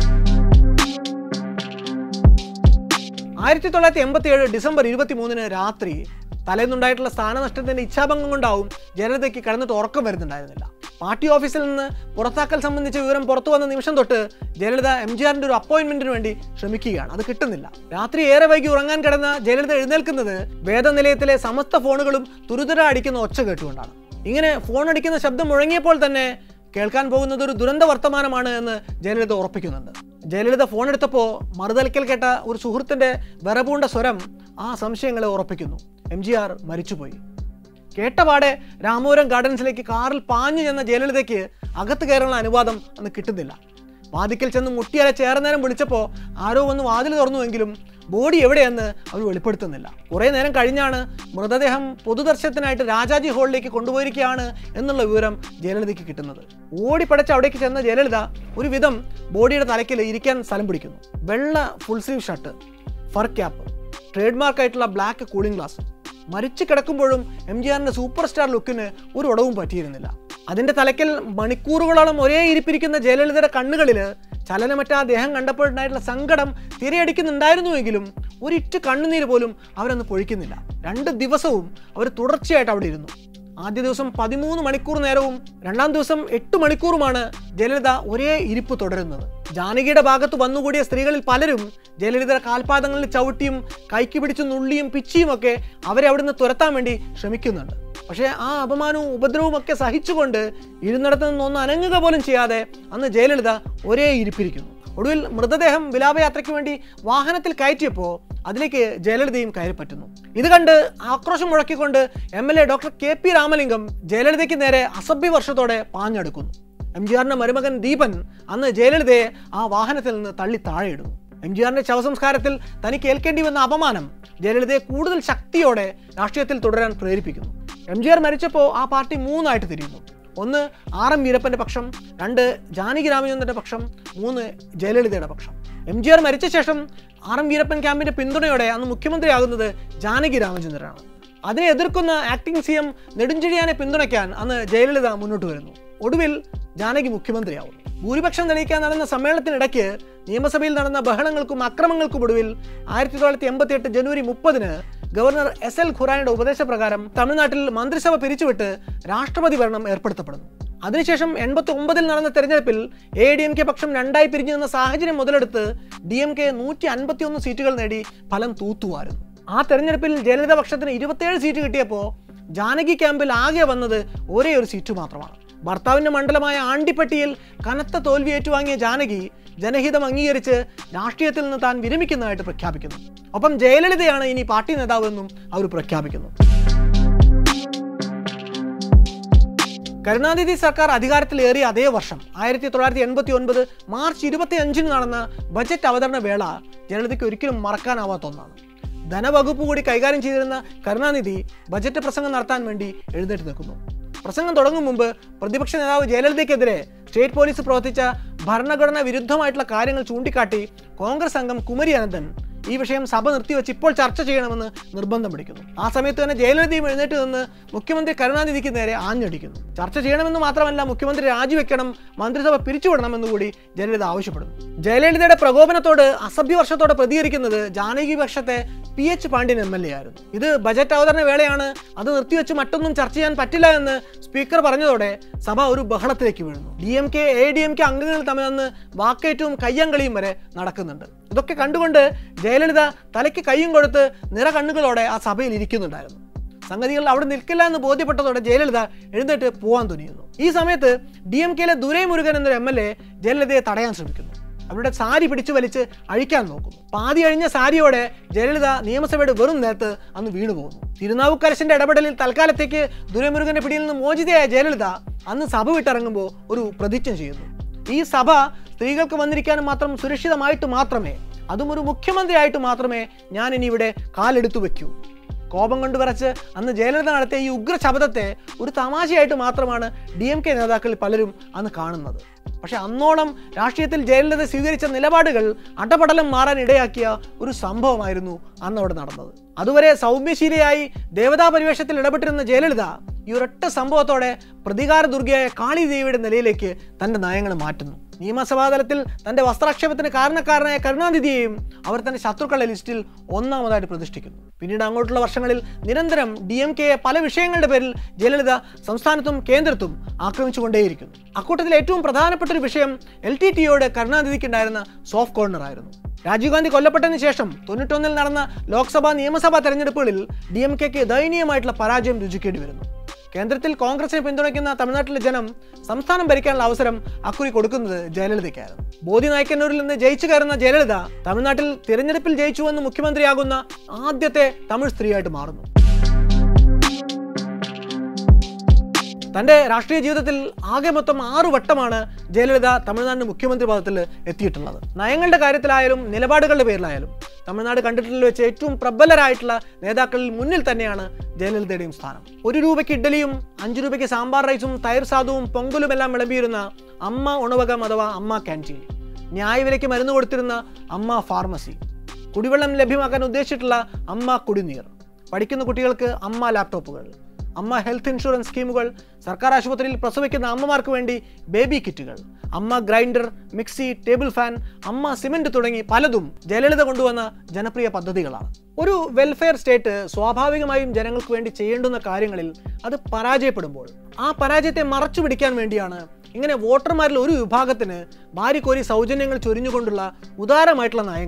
ആയിരത്തി തൊള്ളായിരത്തി എൺപത്തി ഏഴ് ഡിസംബർ ഇരുപത്തി മൂന്നിന് രാത്രി തലേന്നുണ്ടായിട്ടുള്ള സ്ഥാനനഷ്ടത്തിന്റെ ഇച്ഛാഭംഗം കൊണ്ടാവും ജനതയ്ക്ക് കിടന്നിട്ട് ഉറക്കം വരുന്നുണ്ടായിരുന്നില്ല പാർട്ടി ഓഫീസിൽ നിന്ന് പുറത്താക്കൽ സംബന്ധിച്ച വിവരം പുറത്തു വന്ന നിമിഷം തൊട്ട് ജയലളിത എം ജി ആറിന്റെ ഒരു അപ്പോയിന്റ്മെന്റിന് വേണ്ടി ശ്രമിക്കുകയാണ് അത് കിട്ടുന്നില്ല രാത്രി ഏറെ വൈകി ഉറങ്ങാൻ കിടന്ന ജയലളിത എഴുന്നേൽക്കുന്നത് വേദനിലയത്തിലെ സമസ്ത ഫോണുകളും തുരുതുര അടിക്കുന്ന ഒച്ച കേട്ടുകൊണ്ടാണ് ഇങ്ങനെ ഫോൺ അടിക്കുന്ന ശബ്ദം മുഴങ്ങിയപ്പോൾ തന്നെ കേൾക്കാൻ പോകുന്നത് ഒരു ദുരന്ത വർത്തമാനമാണ് എന്ന് ജയലളിത ഉറപ്പിക്കുന്നുണ്ട് ജയലളിത ഫോൺ എടുത്തപ്പോൾ മറുതലക്കൽ കേട്ട ഒരു സുഹൃത്തിന്റെ വിറപൂണ്ട സ്വരം ആ സംശയങ്ങളെ ഉറപ്പിക്കുന്നു എം ജി ആർ മരിച്ചുപോയി കേട്ടപാടെ രാമപുരം ഗാർഡൻസിലേക്ക് കാറിൽ പാഞ്ഞു ചെന്ന ജയലളിതയ്ക്ക് അകത്ത് കയറാനുള്ള അനുവാദം അന്ന് കിട്ടുന്നില്ല വാതിക്കൽ ചെന്ന് മുട്ടിയരച്ച് ഏറെ നേരം വിളിച്ചപ്പോൾ ആരോ വന്ന് വാതിൽ തുറന്നുവെങ്കിലും ബോഡി എവിടെയെന്ന് അവർ വെളിപ്പെടുത്തുന്നില്ല കുറേ നേരം കഴിഞ്ഞാണ് മൃതദേഹം പൊതുദർശനത്തിനായിട്ട് രാജാജി ഹാളിലേക്ക് കൊണ്ടുപോയിരിക്കുകയാണ് എന്നുള്ള വിവരം ജയലളിതയ്ക്ക് കിട്ടുന്നത് ഓടിപ്പടച്ച് അവിടേക്ക് ചെന്ന ജയലളിത ഒരു വിധം ബോഡിയുടെ തലയ്ക്കിൽ ഇരിക്കാൻ സ്ഥലം പിടിക്കുന്നു വെള്ള full sleeve shirt fur cap trade മാർക്കായിട്ടുള്ള ബ്ലാക്ക് കൂളിംഗ് ഗ്ലാസ് മരിച്ചു കിടക്കുമ്പോഴും എം ജി ആറിന്റെ സൂപ്പർ സ്റ്റാർ ലുക്കിന് ഒരു ഉടവും പറ്റിയിരുന്നില്ല അതിന്റെ തലയ്ക്കൽ മണിക്കൂറുകളോളം ഒരേ ഇരിപ്പിരിക്കുന്ന ജയലളിതയുടെ കണ്ണുകളിൽ ചലനമറ്റ ആ ദേഹം കണ്ടപ്പോഴുണ്ടായിട്ടുള്ള സങ്കടം തിരയടിക്കുന്നുണ്ടായിരുന്നുവെങ്കിലും ഒരിറ്റ് കണ്ണുനീര് പോലും അവരന്ന് പൊഴിക്കുന്നില്ല രണ്ട് ദിവസവും അവർ തുടർച്ചയായിട്ട് അവിടെ ഇരുന്നു ആദ്യ ദിവസം പതിമൂന്ന് മണിക്കൂർ നേരവും രണ്ടാം ദിവസം എട്ട് മണിക്കൂറുമാണ് ജയലളിത ഒരേ ഇരിപ്പ് തുടരുന്നത് ജാനകിയുടെ ഭാഗത്ത് വന്നുകൂടിയ സ്ത്രീകളിൽ പലരും ജയലളിതയുടെ കാൽപാദങ്ങളിൽ ചവിട്ടിയും കൈക്ക് പിടിച്ച് നുള്ളിയും പിച്ചിയും ഒക്കെ അവരെ അവിടുന്ന് തുരത്താൻ വേണ്ടി ശ്രമിക്കുന്നുണ്ട് പക്ഷേ ആ അപമാനവും ഉപദ്രവവും ഒക്കെ സഹിച്ചുകൊണ്ട് ഇരുന്നിടത്ത് നിന്ന് ഒന്ന് അനങ്ങുക പോലും ചെയ്യാതെ അന്ന് ജയലളിത ഒരേ ഇരിപ്പിരിക്കുന്നു ഒടുവിൽ മൃതദേഹം വിലാപയാത്രയ്ക്ക് വേണ്ടി വാഹനത്തിൽ കയറ്റിയപ്പോൾ അതിലേക്ക് ജയലളിതയും കയറിപ്പറ്റുന്നു ഇത് കണ്ട് ആക്രോശം മുഴക്കിക്കൊണ്ട് M L A doctor K P Ramalingam ജയലളിതയ്ക്ക് നേരെ അസഭ്യ വർഷത്തോടെ പാഞ്ഞെടുക്കുന്നു എം ജി ആറിന്റെ മരുമകൻ ദീപൻ അന്ന് ജയലളിതയെ ആ വാഹനത്തിൽ നിന്ന് തള്ളി താഴെയിടുന്നു എം ജി ആറിന്റെ ശവസംസ്കാരത്തിൽ തനിക്ക് ഏൽക്കേണ്ടി വന്ന അപമാനം ജയലളിതയെ കൂടുതൽ ശക്തിയോടെ രാഷ്ട്രീയത്തിൽ തുടരാൻ പ്രേരിപ്പിക്കുന്നു എം ജി ആർ മരിച്ചപ്പോൾ ആ പാർട്ടി മൂന്നായിട്ട് തിരിയുന്നു ഒന്ന് ആർ എം വീരപ്പന്റെ പക്ഷം രണ്ട് ജാനകി രാമചന്ദ്രന്റെ പക്ഷം മൂന്ന് ജയലളിതയുടെ പക്ഷം എം ജി ആർ മരിച്ച ശേഷം ആർ എം വീരപ്പൻ ക്യാമ്പിന്റെ പിന്തുണയോടെ അന്ന് മുഖ്യമന്ത്രിയാകുന്നത് ജാനകി രാമചന്ദ്രനാണ് അതിനെ എതിർക്കുന്ന ആക്ടിംഗ് സി എം നെടുഞ്ചെഴിയാനെ പിന്തുണയ്ക്കാൻ അന്ന് ജയലളിത മുന്നോട്ട് വരുന്നു ഒടുവിൽ ജാനകി മുഖ്യമന്ത്രിയാവുന്നു ഭൂരിപക്ഷം തെളിയിക്കാൻ നടന്ന സമ്മേളനത്തിനിടയ്ക്ക് നിയമസഭയിൽ നടന്ന ബഹളങ്ങൾക്കും അക്രമങ്ങൾക്കും ഒടുവിൽ ആയിരത്തി തൊള്ളായിരത്തി എൺപത്തി എട്ട് ജനുവരി മുപ്പതിന് ഗവർണർ എസ് എൽ ഖുറാനയുടെ ഉപദേശപ്രകാരം തമിഴ്നാട്ടിൽ മന്ത്രിസഭ പിരിച്ചുവിട്ട് രാഷ്ട്രപതി ഭരണം ഏർപ്പെടുത്തപ്പെടുന്നു അതിനുശേഷം എൺപത്തി ഒമ്പതിൽ നടന്ന തെരഞ്ഞെടുപ്പിൽ എ ഡി എം കെ പക്ഷം രണ്ടായി പിരിഞ്ഞു നിന്ന സാഹചര്യം മുതലെടുത്ത് ഡി എം കെ നൂറ്റി അൻപത്തി ഒന്ന് സീറ്റുകൾ നേടി ഫലം തൂത്തുവാരുന്നു ആ തെരഞ്ഞെടുപ്പിൽ ജയലളിത പക്ഷത്തിന് ഇരുപത്തിയേഴ് സീറ്റ് കിട്ടിയപ്പോൾ ജാനകി ക്യാമ്പിൽ ആകെ വന്നത് ഒരേ ഒരു സീറ്റ് മാത്രമാണ് ഭർത്താവിന്റെ മണ്ഡലമായ ആണ്ടിപ്പട്ടിയിൽ കനത്ത തോൽവി ഏറ്റുവാങ്ങിയ ജാനകി ജനഹിതം അംഗീകരിച്ച് രാഷ്ട്രീയത്തിൽ നിന്ന് താൻ വിരമിക്കുന്നതായിട്ട് പ്രഖ്യാപിക്കുന്നു ഒപ്പം ജയലളിതയാണ് ഇനി പാർട്ടി നേതാവെന്നും അവർ പ്രഖ്യാപിക്കുന്നു കരുണാനിധി സർക്കാർ അധികാരത്തിലേറിയ അതേ വർഷം ആയിരത്തി തൊള്ളായിരത്തി എൺപത്തി ഒൻപത് മാർച്ച് ഇരുപത്തി അഞ്ചിന് നടന്ന ബജറ്റ് അവതരണ വേള ജനതയ്ക്ക് ഒരിക്കലും മറക്കാനാവാത്ത ഒന്നാണ് ധനവകുപ്പ് കൂടി കൈകാര്യം ചെയ്തിരുന്ന കരുണാനിധി ബജറ്റ് പ്രസംഗം നടത്താൻ വേണ്ടി എഴുന്നേറ്റ് നിൽക്കുന്നു പ്രസംഗം തുടങ്ങും മുമ്പ് പ്രതിപക്ഷ നേതാവ് ജയലളിതയ്ക്കെതിരെ സ്റ്റേറ്റ് പോലീസ് പ്രവർത്തിച്ച ഭരണഘടന വിരുദ്ധമായിട്ടുള്ള കാര്യങ്ങൾ ചൂണ്ടിക്കാട്ടി കോൺഗ്രസ് അംഗം കുമരി അനന്തൻ ഈ വിഷയം സഭ നിർത്തിവെച്ച് ഇപ്പോൾ ചർച്ച ചെയ്യണമെന്ന് നിർബന്ധം പിടിക്കുന്നു ആ സമയത്ത് തന്നെ ജയലളിതയും എഴുന്നേറ്റ് നിന്ന് മുഖ്യമന്ത്രി കരുണാനിധിക്ക് നേരെ ആഞ്ഞടിക്കുന്നു ചർച്ച ചെയ്യണമെന്ന് മാത്രമല്ല മുഖ്യമന്ത്രി രാജിവെക്കണം മന്ത്രിസഭ പിരിച്ചുവിടണമെന്ന് കൂടി ജയലളിത ആവശ്യപ്പെടുന്നു ജയലളിതയുടെ പ്രകോപനത്തോട് അസഭ്യ വർഷത്തോടെ പ്രതികരിക്കുന്നത് ജാനകി പക്ഷത്തെ P H Pandian M L A ആയിരുന്നു ഇത് ബജറ്റ് അവതരണ വേളയാണ് അത് നിർത്തിവെച്ച് മറ്റൊന്നും ചർച്ച ചെയ്യാൻ പറ്റില്ല എന്ന് സ്പീക്കർ പറഞ്ഞതോടെ സഭ ഒരു ബഹളത്തിലേക്ക് വീഴുന്നു D M K A D M K അംഗങ്ങൾ തമ്മിൽ നിന്ന് വാക്കേറ്റവും കയ്യങ്കളിയും വരെ നടക്കുന്നുണ്ട് ഇതൊക്കെ കണ്ടുകൊണ്ട് ജയലളിത തലയ്ക്ക് കയ്യും കൊടുത്ത് നിറ കണ്ണുകളോടെ ആ സഭയിൽ ഇരിക്കുന്നുണ്ടായിരുന്നു സംഗതികൾ അവിടെ നിൽക്കില്ല എന്ന് ബോധ്യപ്പെട്ടതോടെ ജയലളിത എഴുന്നേറ്റ് പോകാൻ തുനിയുന്നു ഈ സമയത്ത് ഡി എം കെയിലെ ദുരൈ മുരുകൻ എന്നൊരു എം എൽ എ ജയലളിതയെ തടയാൻ ശ്രമിക്കുന്നു അവരുടെ സാരി പിടിച്ചു വലിച്ച് അഴിക്കാൻ നോക്കുന്നു പാതി അഴിഞ്ഞ സാരിയോടെ ജയലളിത നിയമസഭയുടെ വെറും നേരത്ത് അന്ന് വീണു പോകുന്നു തിരുനാവുക്കരശന്റെ ഇടപെടലിൽ തൽക്കാലത്തേക്ക് ദുരൈമുരുകന്റെ പിടിയിൽ നിന്ന് മോചിതയായ ജയലളിത അന്ന് സഭ വിട്ടിറങ്ങുമ്പോൾ ഒരു പ്രതിജ്ഞ ചെയ്യുന്നു ഈ സഭ സ്ത്രീകൾക്ക് വന്നിരിക്കാനും മാത്രം സുരക്ഷിതമായിട്ട് മാത്രമേ അതും ഒരു മുഖ്യമന്ത്രിയായിട്ട് മാത്രമേ ഞാൻ ഇനി ഇവിടെ കാലെടുത്തു വെക്കൂ കോപം കൊണ്ട് വിറച്ച് അന്ന് ജയലളിത നടത്തിയ ഈ ഉഗ്ര ശബ്ദത്തെ ഒരു തമാശയായിട്ട് മാത്രമാണ് ഡി എം കെ നേതാക്കൾ പലരും അന്ന് കാണുന്നത് പക്ഷെ അന്നോളം രാഷ്ട്രീയത്തിൽ ജയലളിത സ്വീകരിച്ച നിലപാടുകൾ അടപടലം മാറാൻ ഇടയാക്കിയ ഒരു സംഭവമായിരുന്നു അന്ന് അവിടെ നടന്നത് അതുവരെ സൗമ്യശീലയായി ദേവതാ പരിവേഷത്തിൽ ഇടപെട്ടിരുന്ന ജയലളിത ഈ ഒരൊറ്റ സംഭവത്തോടെ പ്രതികാര ദുർഗയായ കാളി ദേവിയുടെ നിലയിലേക്ക് തന്റെ നയങ്ങൾ മാറ്റുന്നു നിയമസഭാ തലത്തിൽ തന്റെ വസ്ത്രാക്ഷേപത്തിന് കാരണക്കാരനായ കരുണാനിധിയെയും അവർ തന്റെ ശത്രുക്കളുടെ ലിസ്റ്റിൽ ഒന്നാമതായിട്ട് പ്രതിഷ്ഠിക്കുന്നു പിന്നീട് അങ്ങോട്ടുള്ള വർഷങ്ങളിൽ നിരന്തരം ഡി എം കെയെ പല വിഷയങ്ങളുടെ പേരിൽ ജയലളിത സംസ്ഥാനത്തും കേന്ദ്രത്തും ആക്രമിച്ചുകൊണ്ടേയിരിക്കുന്നു അക്കൂട്ടത്തിൽ ഏറ്റവും പ്രധാനപ്പെട്ട ഒരു വിഷയം എൽ ടി ടിയോട് കരുണാനിധിക്കുണ്ടായിരുന്ന സോഫ്റ്റ് കോർണർ ആയിരുന്നു രാജീവ് ഗാന്ധി കൊല്ലപ്പെട്ടതിന് ശേഷം തൊണ്ണൂറ്റൊന്നിൽ നടന്ന ലോക്സഭാ നിയമസഭാ തെരഞ്ഞെടുപ്പുകളിൽ ഡി എം കെക്ക് ദയനീയമായിട്ടുള്ള പരാജയം രുചിക്കേണ്ടി വരുന്നു കേന്ദ്രത്തിൽ കോൺഗ്രസിനെ പിന്തുണയ്ക്കുന്ന തമിഴ്നാട്ടിലെ ജനം സംസ്ഥാനം ഭരിക്കാനുള്ള അവസരം അക്കുറി കൊടുക്കുന്നത് ജയലളിതയ്ക്കായിരുന്നു ബോധി നായ്ക്കന്നൂരിൽ നിന്ന് ജയിച്ചു കയറുന്ന ജയലളിത തമിഴ്നാട്ടിൽ തിരഞ്ഞെടുപ്പിൽ ജയിച്ചുവെന്ന് മുഖ്യമന്ത്രിയാകുന്ന ആദ്യത്തെ തമിഴ് സ്ത്രീയായിട്ട് മാറുന്നു തന്റെ രാഷ്ട്രീയ ജീവിതത്തിൽ ആകെ മൊത്തം ആറു വട്ടമാണ് ജയലളിത തമിഴ്നാടിന്റെ മുഖ്യമന്ത്രി പദത്തിൽ എത്തിയിട്ടുള്ളത് നയങ്ങളുടെ കാര്യത്തിലായാലും നിലപാടുകളുടെ പേരിലായാലും തമിഴ്നാട് കണ്ടിട്ടുള്ള വെച്ച് ഏറ്റവും പ്രബലരായിട്ടുള്ള നേതാക്കളിൽ മുന്നിൽ തന്നെയാണ് ജയലളിതയുടെയും സ്ഥാനം ഒരു രൂപയ്ക്ക് ഇഡ്ഡലിയും അഞ്ചു രൂപയ്ക്ക് സാമ്പാർ റൈസും തൈർ സാധുവും പൊങ്കലും എല്ലാം വിളമ്പിയിരുന്ന അമ്മ ഉണവകം അഥവാ അമ്മ ക്യാൻറ്റീൻ ന്യായവിലയ്ക്ക് മരുന്ന് കൊടുത്തിരുന്ന അമ്മ ഫാർമസി കുടിവെള്ളം ലഭ്യമാക്കാൻ ഉദ്ദേശിച്ചിട്ടുള്ള അമ്മ കുടിനീർ പഠിക്കുന്ന കുട്ടികൾക്ക് അമ്മ ലാപ്ടോപ്പുകൾ അമ്മ ഹെൽത്ത് ഇൻഷുറൻസ് സ്കീമുകൾ സർക്കാർ ആശുപത്രിയിൽ പ്രസവിക്കുന്ന അമ്മമാർക്ക് വേണ്ടി ബേബി കിറ്റുകൾ Amma grinder mixie table fan Amma cement തുടങ്ങി പലതും ജയലളിത കൊണ്ടുവന്ന ജനപ്രിയ പദ്ധതികളാണ് ഒരു വെൽഫെയർ സ്റ്റേറ്റ് സ്വാഭാവികമായും ജനങ്ങൾക്ക് വേണ്ടി ചെയ്യേണ്ടുന്ന കാര്യങ്ങളിൽ അത് പരാജയപ്പെടുമ്പോൾ ആ പരാജയത്തെ മറച്ചു പിടിക്കാൻ വേണ്ടിയാണ് ഇങ്ങനെ വോട്ടർമാരിൽ ഒരു വിഭാഗത്തിന് വാരിക്കോരി സൗജന്യങ്ങൾ ചൊരിഞ്ഞുകൊണ്ടുള്ള ഉദാരമായിട്ടുള്ള നയങ്ങൾ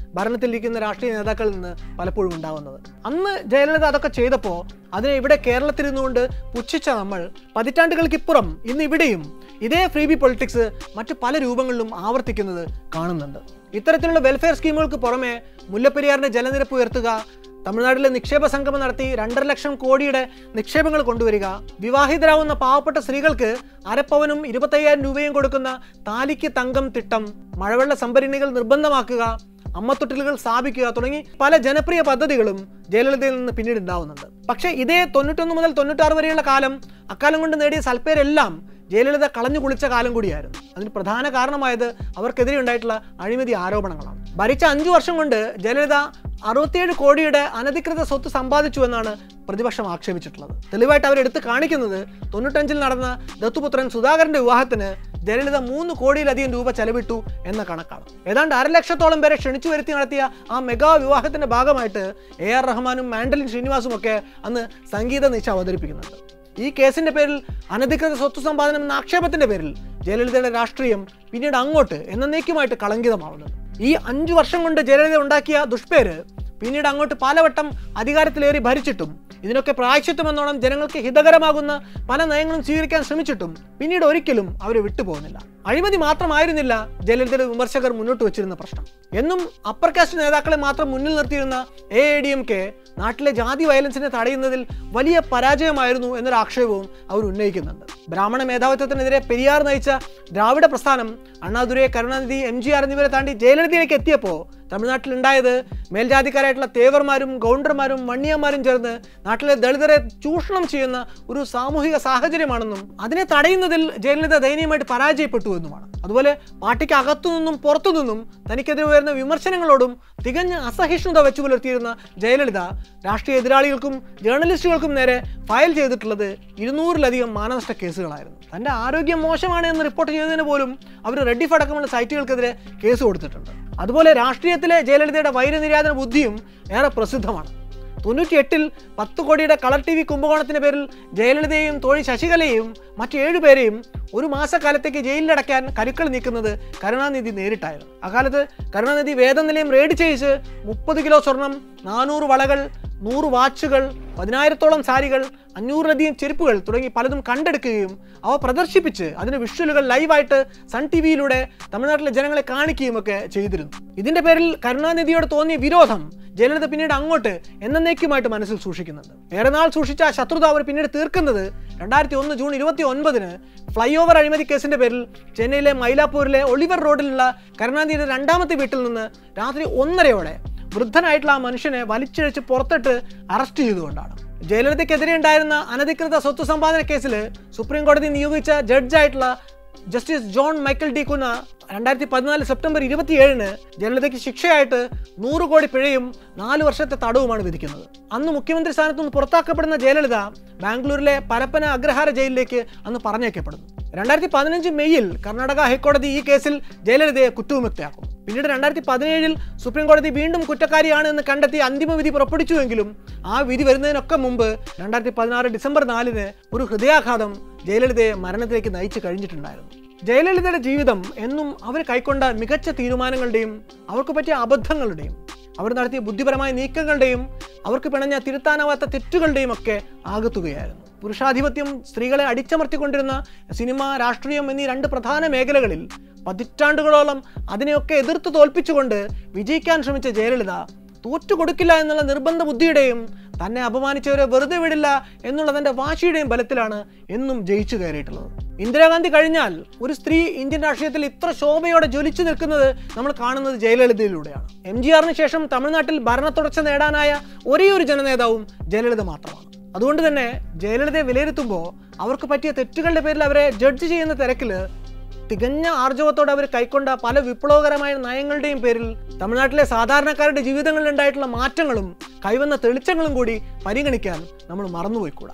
ഭരണത്തിലിരിക്കുന്ന രാഷ്ട്രീയ നേതാക്കളിൽ നിന്ന് പലപ്പോഴും ഉണ്ടാകുന്നത് അന്ന് ജയലളിത അതൊക്കെ ചെയ്തപ്പോൾ അതിനെ ഇവിടെ കേരളത്തിലിരുന്നുകൊണ്ട് പുച്ഛിച്ച നമ്മൾ പതിറ്റാണ്ടുകൾക്കിപ്പുറം ഇന്ന് ഇവിടെയും ഇതേ ഫ്രീ ബി പൊളിറ്റിക്സ് മറ്റു പല രൂപങ്ങളിലും ആവർത്തിക്കുന്നത് കാണുന്നുണ്ട് ഇത്തരത്തിലുള്ള വെൽഫെയർ സ്കീമുകൾക്ക് പുറമെ മുല്ലപ്പെരിയാറിന്റെ ജലനിരപ്പ് ഉയർത്തുക തമിഴ്നാട്ടിലെ നിക്ഷേപ സംഗമം നടത്തി രണ്ടര ലക്ഷം കോടിയുടെ നിക്ഷേപങ്ങൾ കൊണ്ടുവരിക വിവാഹിതരാവുന്ന പാവപ്പെട്ട സ്ത്രീകൾക്ക് അരപ്പവനും ഇരുപത്തയ്യായിരം രൂപയും കൊടുക്കുന്ന താലിക്ക് തങ്കം തിട്ടം മഴവെള്ള സംഭരണികൾ നിർബന്ധമാക്കുക അമ്മത്തൊട്ടിലുകൾ സ്ഥാപിക്കുക തുടങ്ങി പല ജനപ്രിയ പദ്ധതികളും ജയലളിതയിൽ നിന്ന് പിന്നീട് ഉണ്ടാവുന്നുണ്ട് പക്ഷേ ഇതേ തൊണ്ണൂറ്റൊന്ന് മുതൽ തൊണ്ണൂറ്റാറ് വരെയുള്ള കാലം അക്കാലം കൊണ്ട് നേടിയ സൽപ്പേരെല്ലാം ജയലളിത കളഞ്ഞു കുളിച്ച കാലം കൂടിയായിരുന്നു അതിന് പ്രധാന കാരണമായത് അവർക്കെതിരെ ഉണ്ടായിട്ടുള്ള അഴിമതി ആരോപണങ്ങളാണ് ഭരിച്ച അഞ്ചു വർഷം കൊണ്ട് ജയലളിത അറുപത്തിയേഴ് കോടിയുടെ അനധികൃത സ്വത്ത് സമ്പാദിച്ചു എന്നാണ് പ്രതിപക്ഷം ആക്ഷേപിച്ചിട്ടുള്ളത് തെളിവായിട്ട് അവരെടുത്ത് കാണിക്കുന്നത് തൊണ്ണൂറ്റഞ്ചിൽ നടന്ന ദത്തുപുത്രൻ സുധാകരന്റെ വിവാഹത്തിന് ജയലളിത മൂന്ന് കോടിയിലധികം രൂപ ചെലവിട്ടു എന്ന കണക്കാണ് ഏതാണ്ട് അര ലക്ഷത്തോളം പേരെ ക്ഷണിച്ചു വരുത്തി നടത്തിയ ആ മെഗാ വിവാഹത്തിന്റെ ഭാഗമായിട്ട് എ ആർ റഹ്മാനും മാൻഡലിൻ ശ്രീനിവാസും ഒക്കെ അന്ന് സംഗീത നിശ അവതരിപ്പിക്കുന്നുണ്ട് ഈ കേസിന്റെ പേരിൽ അനധികൃത സ്വത്ത് സമ്പാദനം എന്ന ആക്ഷേപത്തിന്റെ പേരിൽ ജയലളിതയുടെ രാഷ്ട്രീയം പിന്നീട് അങ്ങോട്ട് എന്നേക്കുമായിട്ട് കളങ്കിതമാവുന്നത് ഈ അഞ്ചു വർഷം കൊണ്ട് ജയലളിത ഉണ്ടാക്കിയ ദുഷ്പേര് പിന്നീട് അങ്ങോട്ട് പലവട്ടം അധികാരത്തിലേറി ഭരിച്ചിട്ടും ഇതിനൊക്കെ പ്രായശ്ചിത്വമെന്നോണം ജനങ്ങൾക്ക് ഹിതകരമാകുന്ന പല നയങ്ങളും സ്വീകരിക്കാൻ ശ്രമിച്ചിട്ടും പിന്നീട് ഒരിക്കലും അവർ വിട്ടുപോകുന്നില്ല അഴിമതി മാത്രമായിരുന്നില്ല ജയലളിതയുടെ വിമർശകർ മുന്നോട്ട് വെച്ചിരുന്ന പ്രശ്നം എന്നും അപ്പർ കാസ്റ്റ് നേതാക്കളെ മാത്രം മുന്നിൽ നിർത്തിയിരുന്ന A I D M K നാട്ടിലെ ജാതി വയലൻസിനെ തടയുന്നതിൽ വലിയ പരാജയമായിരുന്നു എന്നൊരു ആക്ഷേപവും അവർ ഉന്നയിക്കുന്നുണ്ട് ബ്രാഹ്മണ മേധാവിത്വത്തിനെതിരെ പെരിയാർ നയിച്ച ദ്രാവിഡ പ്രസ്ഥാനം Annadurai Karunanidhi M G R എന്നിവരെ താണ്ടി ജയലളിതയിലേക്ക് എത്തിയപ്പോൾ തമിഴ്നാട്ടിലുണ്ടായത് മേൽജാതിക്കാരായിട്ടുള്ള തേവർമാരും ഗൗണ്ടർമാരും മണ്ണിയന്മാരും ചേർന്ന് നാട്ടിലെ ദളിതരെ ചൂഷണം ചെയ്യുന്ന ഒരു സാമൂഹിക സാഹചര്യമാണെന്നും അതിനെ തടയുന്നതിൽ ജയലളിത ദയനീയമായിട്ട് പരാജയപ്പെട്ടു എന്നുമാണ് അതുപോലെ പാർട്ടിക്ക് അകത്തുനിന്നും പുറത്തുനിന്നും തനിക്കെതിരെ ഉയർന്ന വിമർശനങ്ങളോടും തികഞ്ഞ അസഹിഷ്ണുത വെച്ചു പുലർത്തിയിരുന്ന ജയലളിത രാഷ്ട്രീയ എതിരാളികൾക്കും ജേർണലിസ്റ്റുകൾക്കും നേരെ ഫയൽ ചെയ്തിട്ടുള്ളത് ഇരുന്നൂറിലധികം മാനനഷ്ട കേസുകളായിരുന്നു തന്റെ ആരോഗ്യം മോശമാണ് എന്ന് റിപ്പോർട്ട് ചെയ്തതിന് പോലും അവർ റെഡിഫ് അടക്കമുള്ള സൈറ്റുകൾക്കെതിരെ കേസ് കൊടുത്തിട്ടുണ്ട് അതുപോലെ രാഷ്ട്രീയത്തിലെ ജയലളിതയുടെ വൈരനിര്യാതന ബുദ്ധിയും ഏറെ പ്രസിദ്ധമാണ് തൊണ്ണൂറ്റി എട്ടിൽ പത്ത് കോടിയുടെ കളർ ടി വി കുംഭകോണത്തിന്റെ പേരിൽ ജയലളിതയെയും തോഴി ശശികലയെയും മറ്റു ഏഴുപേരെയും ഒരു മാസക്കാലത്തേക്ക് ജയിലിലടയ്ക്കാൻ കരുക്കൾ നീക്കുന്നത് കരുണാനിധി നേരിട്ടായിരുന്നു അക്കാലത്ത് കരുണാനിധി വേദനിലയം റെയ്ഡ് ചെയ്യിച്ച് മുപ്പത് കിലോ സ്വർണം നാനൂറ് വളകൾ നൂറ് വാച്ചുകൾ പതിനായിരത്തോളം സാരികൾ അഞ്ഞൂറിലധികം ചെരുപ്പുകൾ തുടങ്ങി പലതും കണ്ടെടുക്കുകയും അവ പ്രദർശിപ്പിച്ച് അതിന് വിഷ്വലുകൾ ലൈവായിട്ട് സൺ ടി വിയിലൂടെ തമിഴ്നാട്ടിലെ ജനങ്ങളെ കാണിക്കുകയും ഒക്കെ ചെയ്തിരുന്നു ഇതിന്റെ പേരിൽ കരുണാനിധിയോട് തോന്നിയ വിരോധം ജയലളിത പിന്നീട് അങ്ങോട്ട് എന്നേക്കുമായിട്ട് മനസ്സിൽ സൂക്ഷിക്കുന്നുണ്ട് ഏറെ നാൾ സൂക്ഷിച്ച ആ ശത്രുത അവർ പിന്നീട് തീർക്കുന്നത് രണ്ടായിരത്തി ഒന്ന് ജൂൺ ഇരുപത്തി ഒൻപതിന് ഫ്ലൈ ഓവർ അഴിമതി കേസിന്റെ പേരിൽ ചെന്നൈയിലെ മൈലാപ്പൂരിലെ ഒളിവർ റോഡിലുള്ള കരുണാനിധിയുടെ രണ്ടാമത്തെ വീട്ടിൽ നിന്ന് രാത്രി ഒന്നരയോടെ വൃദ്ധനായിട്ടുള്ള ആ മനുഷ്യനെ വലിച്ചിഴച്ച് പുറത്തിട്ട് അറസ്റ്റ് ചെയ്തുകൊണ്ടാണ് ജയലളിതയ്ക്കെതിരെ ഉണ്ടായിരുന്ന അനധികൃത സ്വത്ത് സമ്പാദന കേസിൽ സുപ്രീം കോടതി നിയോഗിച്ച ജഡ്ജായിട്ടുള്ള justice John Michael D Cunha രണ്ടായിരത്തി പതിനാല് സെപ്റ്റംബർ ഇരുപത്തിയേഴിന് ജയലളിതയ്ക്ക് ശിക്ഷയായിട്ട് നൂറ് കോടി പിഴയും നാല് വർഷത്തെ തടവുമാണ് വിധിക്കുന്നത് അന്ന് മുഖ്യമന്ത്രി സ്ഥാനത്ത് നിന്ന് പുറത്താക്കപ്പെടുന്ന ജയലളിത ബാംഗ്ലൂരിലെ പരപ്പന അഗ്രഹാര ജയിലിലേക്ക് അന്ന് പറഞ്ഞേക്കപ്പെടുന്നു രണ്ടായിരത്തി പതിനഞ്ച് മെയ്യിൽ കർണാടക ഹൈക്കോടതി ഈ കേസിൽ ജയലളിതയെ കുറ്റവിമുക്തയാക്കും പിന്നീട് രണ്ടായിരത്തി പതിനേഴിൽ സുപ്രീം കോടതി വീണ്ടും കുറ്റക്കാരിയാണ് എന്ന് കണ്ടെത്തി അന്തിമ വിധി പുറപ്പെടുവിച്ചുവെങ്കിലും ആ വിധി വരുന്നതിനൊക്കെ മുമ്പ് രണ്ടായിരത്തി പതിനാറ് ഡിസംബർ നാലിന് ഒരു ഹൃദയാഘാതം ജയലളിതയെ മരണത്തിലേക്ക് നയിച്ചു കഴിഞ്ഞിട്ടുണ്ടായിരുന്നു ജയലളിതയുടെ ജീവിതം എന്നും അവർ കൈക്കൊണ്ട മികച്ച തീരുമാനങ്ങളുടെയും അവർക്ക് പറ്റിയ അബദ്ധങ്ങളുടെയും അവർ നടത്തിയ ബുദ്ധിപരമായ നീക്കങ്ങളുടെയും അവർക്ക് പിണഞ്ഞ തിരുത്താനാവാത്ത തെറ്റുകളുടെയും ഒക്കെ ആകത്തുകയായിരുന്നു പുരുഷാധിപത്യം സ്ത്രീകളെ അടിച്ചമർത്തിക്കൊണ്ടിരുന്ന സിനിമ രാഷ്ട്രീയം എന്നീ രണ്ട് പ്രധാന മേഖലകളിൽ പതിറ്റാണ്ടുകളോളം അതിനെയൊക്കെ എതിർത്ത് തോൽപ്പിച്ചുകൊണ്ട് വിജയിക്കാൻ ശ്രമിച്ച ജയലളിത തോറ്റുകൊടുക്കില്ല എന്നുള്ള നിർബന്ധ ബുദ്ധിയുടെയും തന്നെ അപമാനിച്ചവരെ വെറുതെ വിടില്ല എന്നുള്ള തന്റെ വാശിയുടെയും ബലത്തിലാണ് എന്നും ജയിച്ചു കയറിയിട്ടുള്ളത് ഇന്ദിരാഗാന്ധി കഴിഞ്ഞാൽ ഒരു സ്ത്രീ ഇന്ത്യൻ രാഷ്ട്രീയത്തിൽ ഇത്ര ശോഭയോടെ ജ്വലിച്ചു നിൽക്കുന്നത് നമ്മൾ കാണുന്നത് ജയലളിതയിലൂടെയാണ് എം ജി ആറിന് ശേഷം തമിഴ്നാട്ടിൽ ഭരണത്തുടർച്ച നേടാനായ ഒരേ ഒരു ജനനേതാവും ജയലളിത മാത്രമാണ് അതുകൊണ്ട് തന്നെ ജയലളിതയെ വിലയിരുത്തുമ്പോൾ അവർക്ക് പറ്റിയ തെറ്റുകളുടെ പേരിൽ അവരെ ജഡ്ജ് ചെയ്യുന്ന തിരക്കിൽ തികഞ്ഞ ആർജവത്തോടെ അവർ കൈക്കൊണ്ട പല വിപ്ലവകരമായ നയങ്ങളുടെയും പേരിൽ തമിഴ്നാട്ടിലെ സാധാരണക്കാരുടെ ജീവിതങ്ങളിൽ ഉണ്ടായിട്ടുള്ള മാറ്റങ്ങളും കൈവന്ന തെളിച്ചങ്ങളും കൂടി പരിഗണിക്കാൻ നമ്മൾ മറന്നുപോയിക്കൂടാ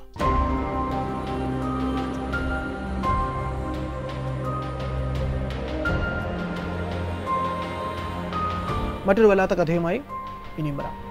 മറ്റൊരു വല്ലാത്ത കഥയുമായി ഇനിയും വരാം